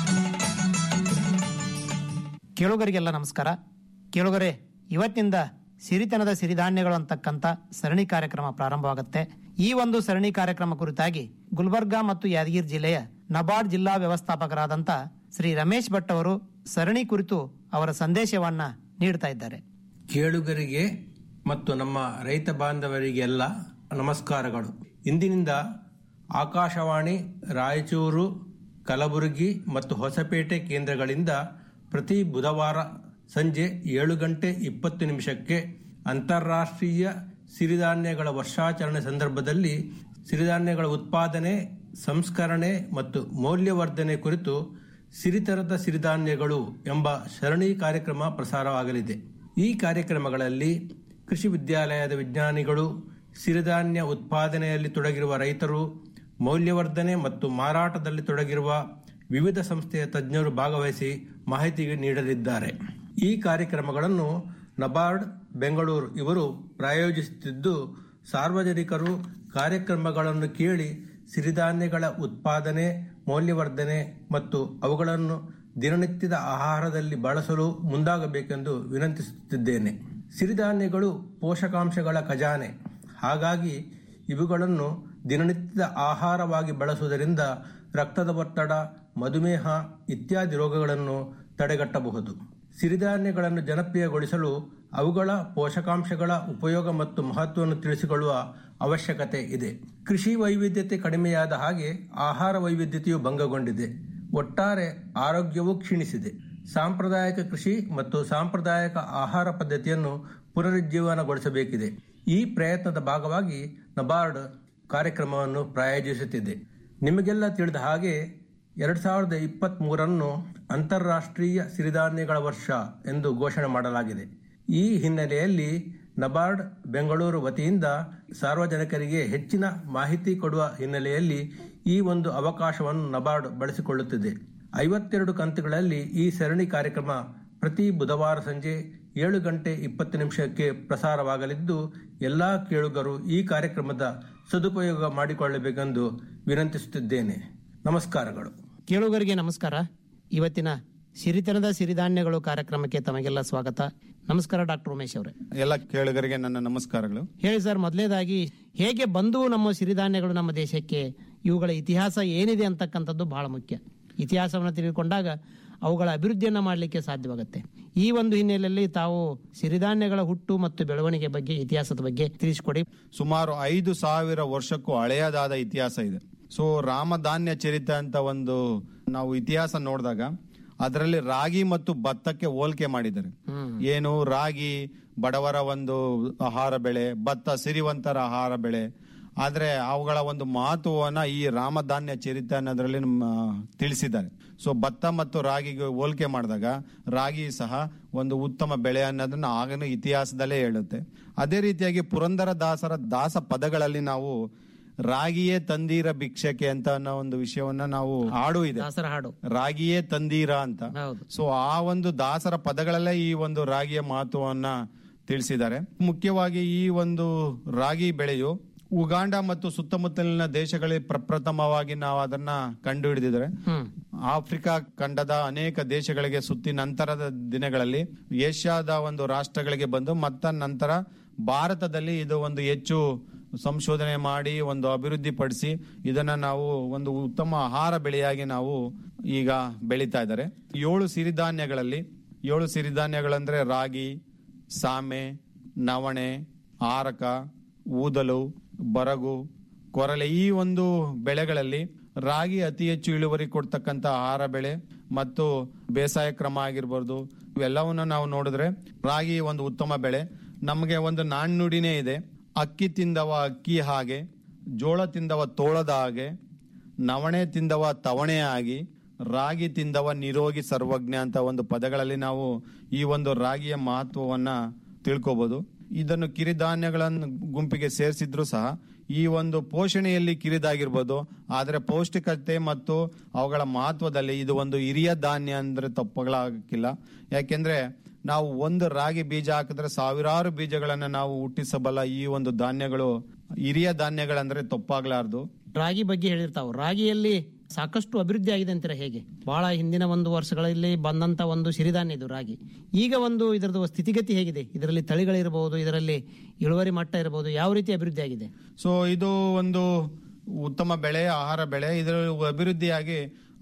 ಕೇಳುಗರಿಗೆಲ್ಲ ನಮಸ್ಕಾರ ಕೇಳುಗರೆ ಇವತ್ತಿನಿಂದ ಸಿರಿತನದ ಸಿರಿಧಾನ್ಯಗಳು ಅಂತಕ್ಕಂಥ ಸರಣಿ ಕಾರ್ಯಕ್ರಮ ಪ್ರಾರಂಭವಾಗುತ್ತೆ ಈ ಒಂದು ಸರಣಿ ಕಾರ್ಯಕ್ರಮ ಕುರಿತಾಗಿ ಗುಲ್ಬರ್ಗಾ ಮತ್ತು ಯಾದಗಿರಿ ಜಿಲ್ಲೆಯ ನಬಾರ್ಡ್ ಜಿಲ್ಲಾ ವ್ಯವಸ್ಥಾಪಕರಾದಂಥ ಶ್ರೀ ರಮೇಶ್ ಭಟ್ ಅವರು ಸರಣಿ ಕುರಿತು ಅವರ ಸಂದೇಶವನ್ನ ನೀಡ್ತಾ ಇದ್ದಾರೆ ಕೇಳುಗರಿಗೆ ಮತ್ತು ನಮ್ಮ ರೈತ ಬಾಂಧವರಿಗೆಲ್ಲ ನಮಸ್ಕಾರಗಳು ಇಂದಿನಿಂದ ಆಕಾಶವಾಣಿ ರಾಯಚೂರು ಕಲಬುರಗಿ ಮತ್ತು ಹೊಸಪೇಟೆ ಕೇಂದ್ರಗಳಿಂದ ಪ್ರತಿ ಬುಧವಾರ ಸಂಜೆ ಏಳು ಗಂಟೆ ಇಪ್ಪತ್ತು ನಿಮಿಷಕ್ಕೆ ಅಂತಾರಾಷ್ಟ್ರೀಯ ಸಿರಿಧಾನ್ಯಗಳ ವರ್ಷಾಚರಣೆ ಸಂದರ್ಭದಲ್ಲಿ ಸಿರಿಧಾನ್ಯಗಳ ಉತ್ಪಾದನೆ ಸಂಸ್ಕರಣೆ ಮತ್ತು ಮೌಲ್ಯವರ್ಧನೆ ಕುರಿತು ಸಿರಿತರದ ಸಿರಿಧಾನ್ಯಗಳು ಎಂಬ ಸರಣಿ ಕಾರ್ಯಕ್ರಮ ಪ್ರಸಾರವಾಗಲಿದೆ ಈ ಕಾರ್ಯಕ್ರಮಗಳಲ್ಲಿ ಕೃಷಿ ವಿದ್ಯಾಲಯದ ವಿಜ್ಞಾನಿಗಳು ಸಿರಿಧಾನ್ಯ ಉತ್ಪಾದನೆಯಲ್ಲಿ ತೊಡಗಿರುವ ರೈತರು ಮೌಲ್ಯವರ್ಧನೆ ಮತ್ತು ಮಾರಾಟದಲ್ಲಿ ತೊಡಗಿರುವ ವಿವಿಧ ಸಂಸ್ಥೆಯ ತಜ್ಞರು ಭಾಗವಹಿಸಿ ಮಾಹಿತಿ ನೀಡಲಿದ್ದಾರೆ ಈ ಕಾರ್ಯಕ್ರಮಗಳನ್ನು ನಬಾರ್ಡ್ ಬೆಂಗಳೂರು ಇವರು ಪ್ರಾಯೋಜಿಸುತ್ತಿದ್ದು ಸಾರ್ವಜನಿಕರು ಕಾರ್ಯಕ್ರಮಗಳನ್ನು ಕೇಳಿ ಸಿರಿಧಾನ್ಯಗಳ ಉತ್ಪಾದನೆ ಮೌಲ್ಯವರ್ಧನೆ ಮತ್ತು ಅವುಗಳನ್ನು ದಿನನಿತ್ಯದ ಆಹಾರದಲ್ಲಿ ಬಳಸಲು ಮುಂದಾಗಬೇಕೆಂದು ವಿನಂತಿಸುತ್ತಿದ್ದೇನೆ ಸಿರಿಧಾನ್ಯಗಳು ಪೋಷಕಾಂಶಗಳ ಖಜಾನೆ ಹಾಗಾಗಿ ಇವುಗಳನ್ನು ದಿನನಿತ್ಯದ ಆಹಾರವಾಗಿ ಬಳಸುವುದರಿಂದ ರಕ್ತದ ಒತ್ತಡ ಮಧುಮೇಹ ಇತ್ಯಾದಿ ರೋಗಗಳನ್ನು ತಡೆಗಟ್ಟಬಹುದು ಸಿರಿಧಾನ್ಯಗಳನ್ನು ಜನಪ್ರಿಯಗೊಳಿಸಲು ಅವುಗಳ ಪೋಷಕಾಂಶಗಳ ಉಪಯೋಗ ಮತ್ತು ಮಹತ್ವವನ್ನು ತಿಳಿಸಿಕೊಳ್ಳುವ ಅವಶ್ಯಕತೆ ಇದೆ ಕೃಷಿ ವೈವಿಧ್ಯತೆ ಕಡಿಮೆಯಾದ ಹಾಗೆ ಆಹಾರ ವೈವಿಧ್ಯತೆಯು ಭಂಗಗೊಂಡಿದೆ ಒಟ್ಟಾರೆ ಆರೋಗ್ಯವೂ ಕ್ಷೀಣಿಸಿದೆ ಸಾಂಪ್ರದಾಯಿಕ ಕೃಷಿ ಮತ್ತು ಸಾಂಪ್ರದಾಯಿಕ ಆಹಾರ ಪದ್ಧತಿಯನ್ನು ಪುನರುಜ್ಜೀವನಗೊಳಿಸಬೇಕಿದೆ ಈ ಪ್ರಯತ್ನದ ಭಾಗವಾಗಿ ನಬಾರ್ಡ್ ಕಾರ್ಯಕ್ರಮವನ್ನು ಪ್ರಾಯೋಜಿಸುತ್ತಿದೆ ನಿಮಗೆಲ್ಲ ತಿಳಿದ ಹಾಗೆ ಎರಡ್ ಸಾವಿರದ ಇಪ್ಪತ್ತ್ ಮೂರನ್ನು ಅಂತಾರಾಷ್ಟ್ರೀಯ ಸಿರಿಧಾನ್ಯಗಳ ವರ್ಷ ಎಂದು ಘೋಷಣೆ ಮಾಡಲಾಗಿದೆ ಈ ಹಿನ್ನೆಲೆಯಲ್ಲಿ ನಬಾರ್ಡ್ ಬೆಂಗಳೂರು ವತಿಯಿಂದ ಸಾರ್ವಜನಿಕರಿಗೆ ಹೆಚ್ಚಿನ ಮಾಹಿತಿ ಕೊಡುವ ಹಿನ್ನೆಲೆಯಲ್ಲಿ ಈ ಒಂದು ಅವಕಾಶವನ್ನು ನಬಾರ್ಡ್ ಬಳಸಿಕೊಳ್ಳುತ್ತಿದೆ ಐವತ್ತೆರಡು ಕಂತುಗಳಲ್ಲಿ ಈ ಸರಣಿ ಕಾರ್ಯಕ್ರಮ ಪ್ರತಿ ಬುಧವಾರ ಸಂಜೆ ಏಳು ಗಂಟೆ ಇಪ್ಪತ್ತು ನಿಮಿಷಕ್ಕೆ ಪ್ರಸಾರವಾಗಲಿದ್ದು ಎಲ್ಲಾ ಕೇಳುಗರು ಈ ಕಾರ್ಯಕ್ರಮದ ಸದುಪಯೋಗ ಮಾಡಿಕೊಳ್ಳಬೇಕೆಂದು ವಿನಂತಿಸುತ್ತಿದ್ದೇನೆ ನಮಸ್ಕಾರಗಳು ಕೇಳುಗರಿಗೆ ನಮಸ್ಕಾರ ಇವತ್ತಿನ ಸಿರಿತನದ ಸಿರಿಧಾನ್ಯಗಳು ಕಾರ್ಯಕ್ರಮಕ್ಕೆ ತಮಗೆಲ್ಲ ಸ್ವಾಗತ ನಮಸ್ಕಾರ ಡಾಕ್ಟರ್ ಉಮೇಶ್ ಅವರೇ ಎಲ್ಲ ಕೇಳುಗರಿಗೆ ನನ್ನ ನಮಸ್ಕಾರಗಳು ಹೇಳಿ ಸರ್ ಮೊದಲೇದಾಗಿ ಹೇಗೆ ಬಂದು ನಮ್ಮ ಸಿರಿಧಾನ್ಯಗಳು ನಮ್ಮ ದೇಶಕ್ಕೆ ಇವುಗಳ ಇತಿಹಾಸ ಏನಿದೆ ಅಂತಕ್ಕಂಥದ್ದು ಬಹಳ ಮುಖ್ಯ ಇತಿಹಾಸವನ್ನು ತಿಳಿದುಕೊಂಡಾಗ ಅವುಗಳ ಅಭಿವೃದ್ಧಿಯನ್ನು ಮಾಡಲಿಕ್ಕೆ ಸಾಧ್ಯವಾಗುತ್ತೆ ಈ ಒಂದು ಹಿನ್ನೆಲೆಯಲ್ಲಿ ತಾವು ಸಿರಿಧಾನ್ಯಗಳ ಹುಟ್ಟು ಮತ್ತು ಬೆಳವಣಿಗೆ ಬಗ್ಗೆ ಇತಿಹಾಸದ ಬಗ್ಗೆ ತಿಳಿಸಿಕೊಡಿ ಸುಮಾರು ಐದು ಸಾವಿರ ವರ್ಷಕ್ಕೂ ಹಳೆಯದಾದ ಇತಿಹಾಸ ಇದೆ ಸೊ ರಾಮಧಾನ್ಯ ಚರಿತ ಅಂತ ಒಂದು ನಾವು ಇತಿಹಾಸ ನೋಡಿದಾಗ ಅದರಲ್ಲಿ ರಾಗಿ ಮತ್ತು ಭತ್ತಕ್ಕೆ ಹೋಲಿಕೆ ಮಾಡಿದ್ದಾರೆ ಏನು ರಾಗಿ ಬಡವರ ಒಂದು ಆಹಾರ ಬೆಳೆ ಭತ್ತ ಸಿರಿವಂತರ ಆಹಾರ ಬೆಳೆ ಆದ್ರೆ ಅವುಗಳ ಒಂದು ಮಹತ್ವವನ್ನ ಈ ರಾಮಧಾನ್ಯ ಚರಿತ ಅನ್ನೋದ್ರಲ್ಲಿ ನಮ್ಮ ತಿಳಿಸಿದ್ದಾರೆ ಸೊ ಭತ್ತ ಮತ್ತು ರಾಗಿಗೆ ಹೋಲಿಕೆ ಮಾಡಿದಾಗ ರಾಗಿ ಸಹ ಒಂದು ಉತ್ತಮ ಬೆಳೆ ಅನ್ನೋದನ್ನ ಆಗಿನ ಇತಿಹಾಸದಲ್ಲೇ ಹೇಳುತ್ತೆ ಅದೇ ರೀತಿಯಾಗಿ ಪುರಂದರ ದಾಸರ ದಾಸ ಪದಗಳಲ್ಲಿ ನಾವು ರಾಗಿಯೇ ತಂದೀರ ಭಿಕ್ಷಕ್ಕೆ ಅಂತ ಅನ್ನೋ ಒಂದು ವಿಷಯವನ್ನ ನಾವು ಹಾಡು ಇದೆ ದಾಸರ ಹಾಡು ರಾಗಿಯೇ ತಂದೀರ ಅಂತ ಸೊ ಆ ಒಂದು ದಾಸರ ಪದಗಳಲ್ಲೇ ಈ ಒಂದು ರಾಗಿಯ ಮಹತ್ವವನ್ನ ತಿಳಿಸಿದ್ದಾರೆ ಮುಖ್ಯವಾಗಿ ಈ ಒಂದು ರಾಗಿ ಬೆಳೆಯು ಉಗಾಂಡ ಮತ್ತು ಸುತ್ತಮುತ್ತಲಿನ ದೇಶಗಳಲ್ಲಿ ಪ್ರಪ್ರಥಮವಾಗಿ ನಾವು ಅದನ್ನ ಕಂಡು ಹಿಡಿದಿದ್ರೆ ಆಫ್ರಿಕಾ ಖಂಡದ ಅನೇಕ ದೇಶಗಳಿಗೆ ಸುತ್ತಿ ನಂತರದ ದಿನಗಳಲ್ಲಿ ಏಷ್ಯಾದ ಒಂದು ರಾಷ್ಟ್ರಗಳಿಗೆ ಬಂದು ಮತ್ತ ನಂತರ ಭಾರತದಲ್ಲಿ ಇದು ಒಂದು ಹೆಚ್ಚು ಸಂಶೋಧನೆ ಮಾಡಿ ಒಂದು ಅಭಿವೃದ್ಧಿ ಪಡಿಸಿ ಇದನ್ನ ನಾವು ಒಂದು ಉತ್ತಮ ಆಹಾರ ಬೆಳೆಯಾಗಿ ನಾವು ಈಗ ಬೆಳೀತಾ ಇದ್ದಾರೆ ಏಳು ಸಿರಿಧಾನ್ಯಗಳಲ್ಲಿ ಏಳು ಸಿರಿಧಾನ್ಯಗಳಂದ್ರೆ ರಾಗಿ ಸಾಮೆ ನವಣೆ ಆರಕ ಊದಲು ಬರಗು ಕೊರಲೆ ಈ ಒಂದು ಬೆಳೆಗಳಲ್ಲಿ ರಾಗಿ ಅತಿ ಹೆಚ್ಚು ಇಳುವರಿ ಕೊಡ್ತಕ್ಕಂತ ಆಹಾರ ಬೆಳೆ ಮತ್ತು ಬೇಸಾಯ ಕ್ರಮ ಆಗಿರ್ಬೋದು ಇವೆಲ್ಲವನ್ನ ನಾವು ನೋಡಿದ್ರೆ ರಾಗಿ ಒಂದು ಉತ್ತಮ ಬೆಳೆ ನಮಗೆ ಒಂದು ನಾಣ್ಣುಡಿನೇ ಇದೆ ಅಕ್ಕಿ ತಿಂದವ ಅಕ್ಕಿ ಹಾಗೆ ಜೋಳ ತಿಂದವ ತೋಳದ ಹಾಗೆ ನವಣೆ ತಿಂದವ ತವಣೆ ಆಗಿ ರಾಗಿ ತಿಂದವ ನಿರೋಗಿ ಸರ್ವಜ್ಞ ಅಂತ ಒಂದು ಪದಗಳಲ್ಲಿ ನಾವು ಈ ಒಂದು ರಾಗಿಯ ಮಹತ್ವವನ್ನ ತಿಳ್ಕೋಬಹುದು ಇದನ್ನು ಕಿರಿಧಾನ್ಯಗಳನ್ನು ಗುಂಪಿಗೆ ಸೇರಿಸಿದ್ರು ಸಹ ಈ ಒಂದು ಪೋಷಣೆಯಲ್ಲಿ ಕಿರಿದಾಗಿರ್ಬೋದು ಆದರೆ ಪೌಷ್ಟಿಕತೆ ಮತ್ತು ಅವುಗಳ ಮಹತ್ವದಲ್ಲಿ ಇದು ಒಂದು ಹಿರಿಯ ಧಾನ್ಯ ಅಂದ್ರೆ ತಪ್ಪುಗಳಾಗಿಲ್ಲ ಯಾಕೆಂದ್ರೆ ನಾವು ಒಂದು ರಾಗಿ ಬೀಜ ಹಾಕಿದ್ರೆ ಸಾವಿರಾರು ಬೀಜಗಳನ್ನ ನಾವು ಹುಟ್ಟಿಸಬಲ್ಲ ಈ ಒಂದು ಧಾನ್ಯಗಳು ಹಿರಿಯ ಧಾನ್ಯಗಳಂದ್ರೆ ತಪ್ಪಾಗ್ಲಾರ್ದು ರಾಗಿ ಬಗ್ಗೆ ಹೇಳಿರ್ತಾವ ರಾಗಿಯಲ್ಲಿ ಸಾಕಷ್ಟು ಅಭಿವೃದ್ಧಿ ಆಗಿದೆ ಅಂತೀರ ಹೇಗೆ ಬಹಳ ಹಿಂದಿನ ಒಂದು ವರ್ಷಗಳಲ್ಲಿ ಬಂದಂತ ಒಂದು ಸಿರಿಧಾನ್ಯ ಇದು ರಾಗಿ ಈಗ ಒಂದು ಇದರದ್ದು ಸ್ಥಿತಿಗತಿ ಹೇಗಿದೆ ಇದರಲ್ಲಿ ತಳಿಗಳಿರಬಹುದು ಇದರಲ್ಲಿ ಇಳುವರಿ ಮಟ್ಟ ಇರಬಹುದು ಯಾವ ರೀತಿ ಅಭಿವೃದ್ಧಿ ಆಗಿದೆ ಸೊ ಇದು ಒಂದು ಉತ್ತಮ ಬೆಳೆ ಆಹಾರ ಬೆಳೆ ಇದರ ಅಭಿವೃದ್ಧಿಯಾಗಿ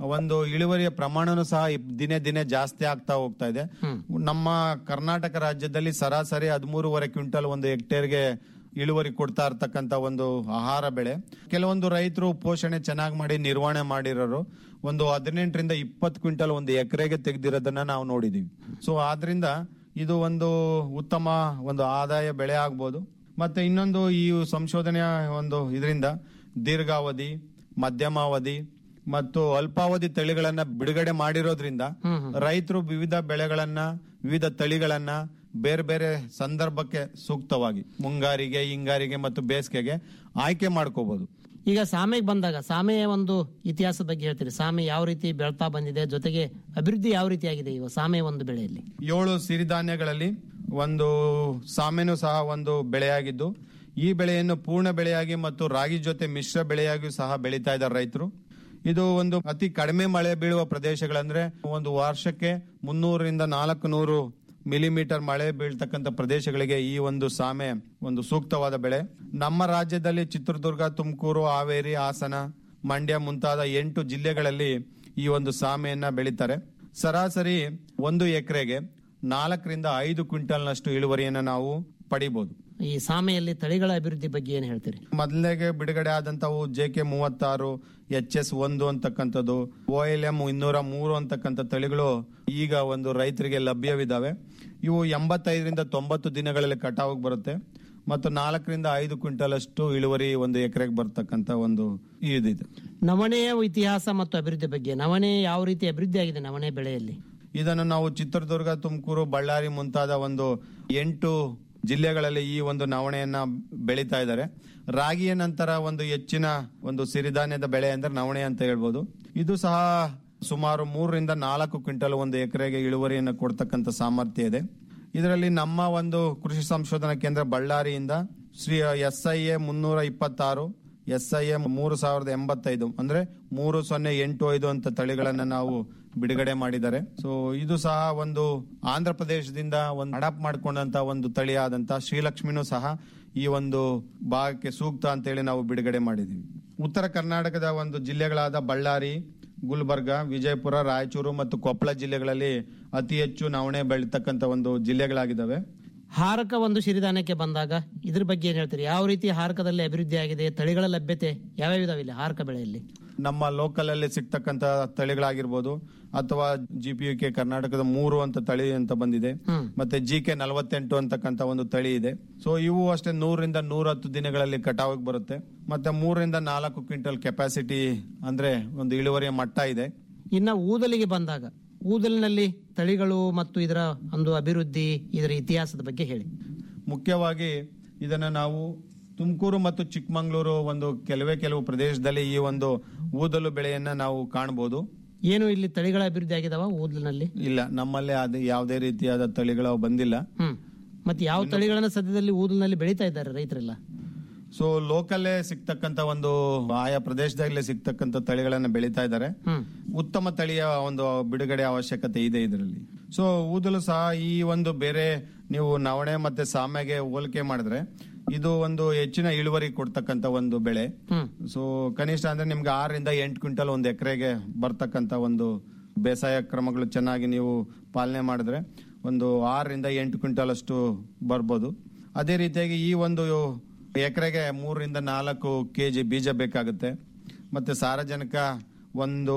ಒಂದು ಇಳುವರಿಯ ಪ್ರಮಾಣನೂ ಸಹ ಇಪ್- ದಿನೇ ದಿನೇ ಜಾಸ್ತಿ ಆಗ್ತಾ ಹೋಗ್ತಾ ಇದೆ ನಮ್ಮ ಕರ್ನಾಟಕ ರಾಜ್ಯದಲ್ಲಿ ಸರಾಸರಿ ಹದಿಮೂರುವರೆ ಕ್ವಿಂಟಲ್ ಒಂದು ಹೆಕ್ಟೇರ್ಗೆ ಇಳುವರಿ ಕೊಡ್ತಾ ಇರ್ತಕ್ಕಂತ ಒಂದು ಆಹಾರ ಬೆಳೆ ಕೆಲವೊಂದು ರೈತರು ಪೋಷಣೆ ಚೆನ್ನಾಗಿ ಮಾಡಿ ನಿರ್ವಹಣೆ ಮಾಡಿರೋರು ಒಂದು ಹದಿನೆಂಟರಿಂದ ಇಪ್ಪತ್ತು ಕ್ವಿಂಟಲ್ ಒಂದು ಎಕರೆಗೆ ತೆಗೆದಿರೋದನ್ನ ನಾವು ನೋಡಿದೀವಿ ಸೊ ಆದ್ರಿಂದ ಇದು ಒಂದು ಉತ್ತಮ ಒಂದು ಆದಾಯ ಬೆಳೆ ಆಗ್ಬೋದು ಮತ್ತೆ ಇನ್ನೊಂದು ಈ ಸಂಶೋಧನೆಯ ಒಂದು ಇದರಿಂದ ದೀರ್ಘಾವಧಿ ಮಧ್ಯಮಾವಧಿ ಮತ್ತು ಅಲ್ಪಾವಧಿ ತಳಿಗಳನ್ನ ಬಿಡುಗಡೆ ಮಾಡಿರೋದ್ರಿಂದ ರೈತರು ವಿವಿಧ ಬೆಳೆಗಳನ್ನ ವಿವಿಧ ತಳಿಗಳನ್ನ ಬೇರೆ ಬೇರೆ ಸಂದರ್ಭಕ್ಕೆ ಸೂಕ್ತವಾಗಿ ಮುಂಗಾರಿಗೆ ಹಿಂಗಾರಿಗೆ ಮತ್ತು ಬೇಸಿಗೆಗೆ ಆಯ್ಕೆ ಮಾಡ್ಕೋಬಹುದು ಈಗ ಸಾಮೆಗೆ ಬಂದಾಗ ಸಾಮೆಯ ಒಂದು ಇತಿಹಾಸದ ಬಗ್ಗೆ ಹೇಳ್ತೀರಿ ಸಾಮೆ ಯಾವ ರೀತಿ ಬೆಳ್ತಾ ಬಂದಿದೆ ಜೊತೆಗೆ ಅಭಿವೃದ್ಧಿ ಯಾವ ರೀತಿ ಆಗಿದೆ ಇವ ಸಾಮೆ ಒಂದು ಬೆಳೆಯಲ್ಲಿ ಏಳು ಸಿರಿಧಾನ್ಯಗಳಲ್ಲಿ ಒಂದು ಸಾಮೆನೂ ಸಹ ಒಂದು ಬೆಳೆಯಾಗಿದ್ದು ಈ ಬೆಳೆಯನ್ನು ಪೂರ್ಣ ಬೆಳೆಯಾಗಿ ಮತ್ತು ರಾಗಿ ಜೊತೆ ಮಿಶ್ರ ಬೆಳೆಯಾಗಿಯೂ ಸಹ ಬೆಳೀತಾ ಇದ್ದಾರೆ ರೈತರು ಇದು ಒಂದು ಅತಿ ಕಡಿಮೆ ಮಳೆ ಬೀಳುವ ಪ್ರದೇಶಗಳಂದ್ರೆ ಒಂದು ವರ್ಷಕ್ಕೆ ಮುನ್ನೂರರಿಂದ ನಾಲ್ಕು ನೂರು ಮಿಲಿಮೀಟರ್ ಮಳೆ ಬೀಳ್ತಕ್ಕಂಥ ಪ್ರದೇಶಗಳಿಗೆ ಈ ಒಂದು ಸಾಮೆ ಒಂದು ಸೂಕ್ತವಾದ ಬೆಳೆ ನಮ್ಮ ರಾಜ್ಯದಲ್ಲಿ ಚಿತ್ರದುರ್ಗ ತುಮಕೂರು ಹಾವೇರಿ ಹಾಸನ ಮಂಡ್ಯ ಮುಂತಾದ ಎಂಟು ಜಿಲ್ಲೆಗಳಲ್ಲಿ ಈ ಒಂದು ಸಾಮೆಯನ್ನ ಬೆಳೀತಾರೆ ಸರಾಸರಿ ಒಂದು ಎಕರೆಗೆ ನಾಲ್ಕರಿಂದ ಐದು ಕ್ವಿಂಟಲ್ನಷ್ಟು ಇಳುವರಿಯನ್ನ ನಾವು ಪಡಿಬಹುದು ಈ ಸಾಮೆಯಲ್ಲಿ ತಳಿಗಳ ಅಭಿವೃದ್ಧಿ ಬಗ್ಗೆ ಏನ್ ಹೇಳ್ತೀರಿ ಮೊದಲಿಗೆ ಬಿಡುಗಡೆ ಆದಂತವು ಜೆ ಕೆ ಮೂವತ್ತಾರು ಎಚ್ ಎಸ್ ಒಂದು ಅಂತಕ್ಕಂಥದ್ದು ಓ ಎಲ್ ಎಂ ಇನ್ನೂರ ಮೂರು ಅಂತಕ್ಕಂಥ ತಳಿಗಳು ಈಗ ಒಂದು ರೈತರಿಗೆ ಲಭ್ಯವಿದ್ದಾವೆ ಇವು ಎಂಬತ್ತೈದರಿಂದ ತೊಂಬತ್ತು ದಿನಗಳಲ್ಲಿ ಕಟಾವಿಗೆ ಬರುತ್ತೆ ಮತ್ತು ನಾಲ್ಕರಿಂದ ಐದು ಕ್ವಿಂಟಲ್ ಅಷ್ಟು ಇಳುವರಿ ಒಂದು ಎಕರೆಗೆ ಬರ್ತಕ್ಕಂಥ ಒಂದು ಇದಿದೆ ನವಣೆಯ ಇತಿಹಾಸ ಮತ್ತು ಅಭಿವೃದ್ಧಿ ಬಗ್ಗೆ ನವಣೆ ಯಾವ ರೀತಿ ಅಭಿವೃದ್ಧಿ ಆಗಿದೆ ನವಣೆ ಬೆಳೆಯಲ್ಲಿ ಇದನ್ನು ನಾವು ಚಿತ್ರದುರ್ಗ ತುಮಕೂರು ಬಳ್ಳಾರಿ ಮುಂತಾದ ಒಂದು ಎಂಟು ಜಿಲ್ಲೆಗಳಲ್ಲಿ ಈ ಒಂದು ನವಣೆಯನ್ನ ಬೆಳೀತಾ ಇದ್ದಾರೆ ರಾಗಿಯ ನಂತರ ಒಂದು ಹೆಚ್ಚಿನ ಒಂದು ಸಿರಿಧಾನ್ಯದ ಬೆಳೆ ಅಂದ್ರೆ ನವಣೆ ಅಂತ ಹೇಳ್ಬೋದು ಇದು ಸಹ ಸುಮಾರು ಮೂರರಿಂದ ನಾಲ್ಕು ಕ್ವಿಂಟಲ್ ಒಂದು ಎಕರೆಗೆ ಇಳುವರಿಯನ್ನು ಕೊಡ್ತಕ್ಕಂಥ ಸಾಮರ್ಥ್ಯ ಇದೆ ಇದರಲ್ಲಿ ನಮ್ಮ ಒಂದು ಕೃಷಿ ಸಂಶೋಧನಾ ಕೇಂದ್ರ ಬಳ್ಳಾರಿಯಿಂದ ಶ್ರೀ ಎಸ್ ಐ ಎ ಮುನ್ನೂರ ಇಪ್ಪತ್ತಾರು ಎಸ್ ಐ ಎ ಮೂರು ಸಾವಿರದ ಎಂಬತ್ತೈದು ಅಂದ್ರೆ ಮೂರು ಸೊನ್ನೆ ಎಂಟು ಐದು ಅಂತ ತಳಿಗಳನ್ನ ನಾವು ಬಿಡುಗಡೆ ಮಾಡಿದ್ದಾರೆ ಸೊ ಇದು ಸಹ ಒಂದು ಆಂಧ್ರ ಪ್ರದೇಶದಿಂದ ಒಂದು ಅಡಾಪ್ಟ್ ಮಾಡ್ಕೊಂಡಂತ ಒಂದು ತಳಿ ಆದಂತ ಶ್ರೀಲಕ್ಷ್ಮಿನೂ ಸಹ ಈ ಒಂದು ಭಾಗಕ್ಕೆ ಸೂಕ್ತ ಅಂತೇಳಿ ನಾವು ಬಿಡುಗಡೆ ಮಾಡಿದೀವಿ ಉತ್ತರ ಕರ್ನಾಟಕದ ಒಂದು ಜಿಲ್ಲೆಗಳಾದ ಬಳ್ಳಾರಿ ಗುಲ್ಬರ್ಗ ವಿಜಯಪುರ ರಾಯಚೂರು ಮತ್ತು ಕೊಪ್ಪಳ ಜಿಲ್ಲೆಗಳಲ್ಲಿ ಅತಿ ಹೆಚ್ಚು ನವಣೆ ಬೆಳೀತಕ್ಕಂತ ಒಂದು ಜಿಲ್ಲೆಗಳಾಗಿದ್ದಾವೆ ಹಾರಕ ಒಂದು ಸಿರಿಧಾನ್ಯಕ್ಕೆ ಬಂದಾಗ ಇದ್ರ ಬಗ್ಗೆ ಏನ್ ಹೇಳ್ತೀರಿ ಯಾವ ರೀತಿ ಹಾರಕದಲ್ಲಿ ಅಭಿವೃದ್ಧಿ ಆಗಿದೆ ತಳಿಗಳ ಲಭ್ಯತೆ ಯಾವ್ಯಾವ ಇದಾವೆ ಇಲ್ಲಿ ಹಾರಕ ಬೆಳೆಯಲ್ಲಿ ನಮ್ಮ ಲೋಕಲ್ ಅಲ್ಲಿ ಸಿಗ್ತಕ್ಕಂತ ತಳಿಗಳಾಗಿರ್ಬೋದು ಅಥವಾ ಜಿ ಪಿ ಯು ಕೆ ಕರ್ನಾಟಕದ ಮೂರು ಅಂತ ತಳಿ ಅಂತ ಬಂದಿದೆ ಮತ್ತೆ ಜಿ ಕೆ ನಲವತ್ತೆಂಟು ಅಂತಕ್ಕಂತ ಒಂದು ತಳಿ ಇದೆ ಸೊ ಇವು ಅಷ್ಟೇ ನೂರರಿಂದ ನೂರ ಹತ್ತು ದಿನಗಳಲ್ಲಿ ಕಟಾವಿಗೆ ಬರುತ್ತೆ ಮತ್ತೆ ಮೂರರಿಂದ ನಾಲ್ಕು ಕ್ವಿಂಟಲ್ ಕೆಪಾಸಿಟಿ ಅಂದ್ರೆ ಒಂದು ಇಳುವರಿಯ ಮಟ್ಟ ಇದೆ ಇನ್ನ ಊದಲಿಗೆ ಬಂದಾಗ ಊದಲಿನಲ್ಲಿ ತಳಿಗಳು ಮತ್ತು ಇದರ ಒಂದು ಅಭಿವೃದ್ಧಿ ಇದರ ಇತಿಹಾಸದ ಬಗ್ಗೆ ಹೇಳಿ ಮುಖ್ಯವಾಗಿ ಇದನ್ನ ನಾವು ತುಮಕೂರು ಮತ್ತು ಚಿಕ್ಕಮಂಗ್ಳೂರು ಒಂದು ಕೆಲವೇ ಕೆಲವು ಪ್ರದೇಶದಲ್ಲಿ ಈ ಒಂದು ಊದಲು ಬೆಳೆಯನ್ನ ನಾವು ಕಾಣಬಹುದು ಏನು ಇಲ್ಲಿ ತಳಿಗಳ ಅಭಿವೃದ್ಧಿ ಆಗಿದಾವ ಊದಲಿನಲ್ಲಿ ಇಲ್ಲ ನಮ್ಮಲ್ಲಿ ಅದು ಯಾವುದೇ ರೀತಿಯಾದ ತಳಿಗಳು ಬಂದಿಲ್ಲ ಹ್ಮ್ ಮತ್ತೆ ಯಾವ ತಳಿಗಳನ್ನ ಸದ್ಯದಲ್ಲಿ ಊದಲಿನಲ್ಲಿ ಬೆಳೀತಾ ಇದ್ದಾರೆ ರೈತರೆಲ್ಲ ಸೊ ಲೋಕಲ್ಲೇ ಸಿಗ್ತಕ್ಕಂತ ಒಂದು ಆಯಾ ಪ್ರದೇಶದಲ್ಲೇ ಸಿಗ್ತಕ್ಕಂತ ತಳಿಗಳನ್ನ ಬೆಳೀತಾ ಇದ್ದಾರೆ ಉತ್ತಮ ತಳಿಯ ಒಂದು ಬಿಡುಗಡೆ ಅವಶ್ಯಕತೆ ಇದೆ ಇದರಲ್ಲಿ ಸೊ ಊದಲು ಸಹ ಈ ಒಂದು ಬೇರೆ ನೀವು ನವಣೆ ಮತ್ತೆ ಸಾಮೆಗೆ ಹೋಲಿಕೆ ಮಾಡಿದ್ರೆ ಇದು ಒಂದು ಹೆಚ್ಚಿನ ಇಳುವರಿ ಕೊಡ್ತಕ್ಕಂತ ಒಂದು ಬೆಳೆ ಸೊ ಕನಿಷ್ಠ ಅಂದ್ರೆ ನಿಮ್ಗೆ ಆರರಿಂದ ಎಂಟು ಕ್ವಿಂಟಲ್ ಒಂದು ಎಕರೆಗೆ ಬರ್ತಕ್ಕಂತ ಒಂದು ಬೇಸಾಯ ಕ್ರಮಗಳು ಚೆನ್ನಾಗಿ ನೀವು ಪಾಲನೆ ಮಾಡಿದ್ರೆ ಒಂದು ಆರರಿಂದ ಎಂಟು ಕ್ವಿಂಟಲ್ ಅಷ್ಟು ಬರ್ಬೋದು ಅದೇ ರೀತಿಯಾಗಿ ಈ ಒಂದು ಎಕರೆಗೆ ಮೂರರಿಂದ ನಾಲ್ಕು ಕೆ ಜಿ ಬೀಜ ಬೇಕಾಗುತ್ತೆ ಮತ್ತೆ ಸಾರಜನಕ ಒಂದು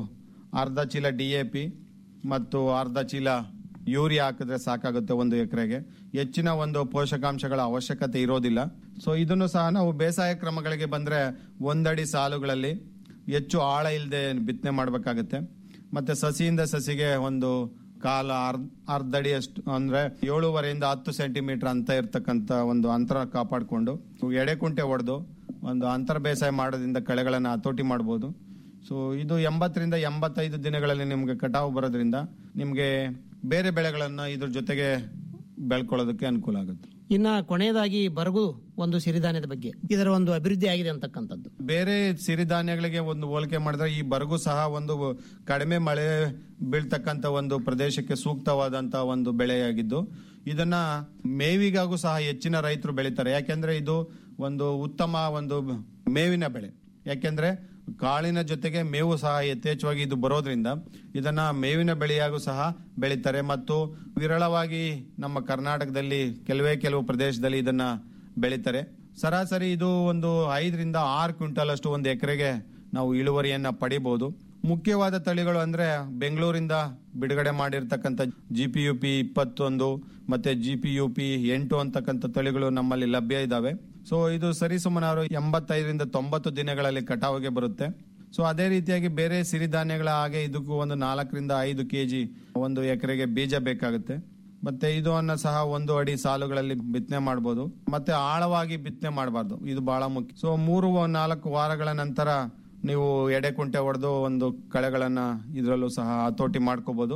ಅರ್ಧ ಚೀಲ ಡಿ ಎ ಪಿ ಮತ್ತು ಅರ್ಧ ಚೀಲ ಯೂರಿಯಾ ಹಾಕಿದ್ರೆ ಸಾಕಾಗುತ್ತೆ ಒಂದು ಎಕರೆಗೆ ಹೆಚ್ಚಿನ ಒಂದು ಪೋಷಕಾಂಶಗಳ ಅವಶ್ಯಕತೆ ಇರೋದಿಲ್ಲ ಸೊ ಇದನ್ನು ಸಹ ನಾವು ಬೇಸಾಯ ಕ್ರಮಗಳಿಗೆ ಬಂದ್ರೆ ಒಂದಡಿ ಸಾಲುಗಳಲ್ಲಿ ಹೆಚ್ಚು ಆಳ ಇಲ್ಲದೆ ಬಿತ್ತನೆ ಮಾಡಬೇಕಾಗುತ್ತೆ ಮತ್ತೆ ಸಸಿಯಿಂದ ಸಸಿಗೆ ಒಂದು ಕಾಲ ಅರ್ಧ ಅರ್ಧ ಅಡಿ ಅಷ್ಟು ಅಂದ್ರೆ ಏಳೂವರೆಯಿಂದ ಹತ್ತು ಸೆಂಟಿಮೀಟರ್ ಅಂತ ಇರ್ತಕ್ಕಂತ ಒಂದು ಅಂತರ ಕಾಪಾಡಿಕೊಂಡು ಎಡೆಕುಂಟೆ ಹೊಡೆದು ಒಂದು ಅಂತರ ಬೇಸಾಯ ಮಾಡೋದ್ರಿಂದ ಕಳೆಗಳನ್ನ ಹತೋಟಿ ಮಾಡಬಹುದು ಸೊ ಇದು ಎಂಬತ್ತರಿಂದ ಎಂಬತ್ತೈದು ದಿನಗಳಲ್ಲಿ ನಿಮ್ಗೆ ಕಟಾವು ಬರೋದ್ರಿಂದ ನಿಮ್ಗೆ ಬೇರೆ ಬೆಳೆಗಳನ್ನ ಇದ್ರ ಜೊತೆಗೆ ಬೆಳ್ಕೊಳ್ಳೋದಕ್ಕೆ ಅನುಕೂಲ ಆಗುತ್ತೆ ಇನ್ನ ಕೊನೆಯದಾಗಿ ಬರಗು ಒಂದು ಸಿರಿಧಾನ್ಯದ ಬಗ್ಗೆ ಇದರ ಒಂದು ಅಭಿವೃದ್ಧಿ ಆಗಿದೆ ಅಂತಕ್ಕಂಥದ್ದು ಬೇರೆ ಸಿರಿಧಾನ್ಯಗಳಿಗೆ ಒಂದು ಹೋಲಿಕೆ ಮಾಡಿದ್ರೆ ಈ ಬರಗು ಸಹ ಒಂದು ಕಡಿಮೆ ಮಳೆ ಬೀಳ್ತಕ್ಕಂತ ಒಂದು ಪ್ರದೇಶಕ್ಕೆ ಸೂಕ್ತವಾದಂತ ಒಂದು ಬೆಳೆಯಾಗಿದ್ದು ಇದನ್ನ ಮೇವಿಗಾಗೂ ಸಹ ಹೆಚ್ಚಿನ ರೈತರು ಬೆಳೀತಾರೆ ಯಾಕೆಂದ್ರೆ ಇದು ಒಂದು ಉತ್ತಮ ಒಂದು ಮೇವಿನ ಬೆಳೆ ಯಾಕೆಂದ್ರೆ ಕಾಳಿನ ಜೊತೆಗೆ ಮೇವು ಸಹ ಯಥೇಚ್ಛವಾಗಿ ಇದು ಬರೋದ್ರಿಂದ ಇದನ್ನ ಮೇವಿನ ಬೆಳೆಯಾಗೂ ಸಹ ಬೆಳೀತಾರೆ ಮತ್ತು ವಿರಳವಾಗಿ ನಮ್ಮ ಕರ್ನಾಟಕದಲ್ಲಿ ಕೆಲವೇ ಕೆಲವು ಪ್ರದೇಶದಲ್ಲಿ ಇದನ್ನ ಬೆಳೀತಾರೆ ಸರಾಸರಿ ಇದು ಒಂದು ಐದರಿಂದ ಆರು ಕ್ವಿಂಟಲ್ ಅಷ್ಟು ಒಂದು ಎಕರೆಗೆ ನಾವು ಇಳುವರಿಯನ್ನ ಪಡಿಬಹುದು ಮುಖ್ಯವಾದ ತಳಿಗಳು ಅಂದ್ರೆ ಬೆಂಗಳೂರಿಂದ ಬಿಡುಗಡೆ ಮಾಡಿರ್ತಕ್ಕಂಥ ಜಿ ಪಿ ಯು ಪಿ ಇಪ್ಪತ್ತೊಂದು ಮತ್ತೆ ಜಿ ಪಿ ಯು ಪಿ ಎಂಟು ಅಂತಕ್ಕಂಥ ತಳಿಗಳು ನಮ್ಮಲ್ಲಿ ಲಭ್ಯ ಇದಾವೆ ಸೊ ಇದು ಸರಿಸುಮಾರು ಎಂಬತ್ತೈದರಿಂದ ತೊಂಬತ್ತು ದಿನಗಳಲ್ಲಿ ಕಟಾವಿಗೆ ಬರುತ್ತೆ ಸೊ ಅದೇ ರೀತಿಯಾಗಿ ಬೇರೆ ಸಿರಿಧಾನ್ಯಗಳ ಹಾಗೆ ಇದಕ್ಕೂ ಒಂದು ನಾಲ್ಕರಿಂದ ಐದು ಕೆಜಿ ಒಂದು ಎಕರೆಗೆ ಬೀಜ ಬೇಕಾಗುತ್ತೆ ಮತ್ತೆ ಇದನ್ನ ಸಹ ಒಂದು ಅಡಿ ಸಾಲುಗಳಲ್ಲಿ ಬಿತ್ತನೆ ಮಾಡಬಹುದು ಮತ್ತೆ ಆಳವಾಗಿ ಬಿತ್ತನೆ ಮಾಡಬಾರ್ದು ಇದು ಬಹಳ ಮುಖ್ಯ ಸೊ ಮೂರು ನಾಲ್ಕು ವಾರಗಳ ನಂತರ ನೀವು ಎಡೆ ಕುಂಟೆ ಹೊಡೆದು ಒಂದು ಕಳೆಗಳನ್ನ ಇದರಲ್ಲೂ ಸಹ ಹತೋಟಿ ಮಾಡ್ಕೋಬಹುದು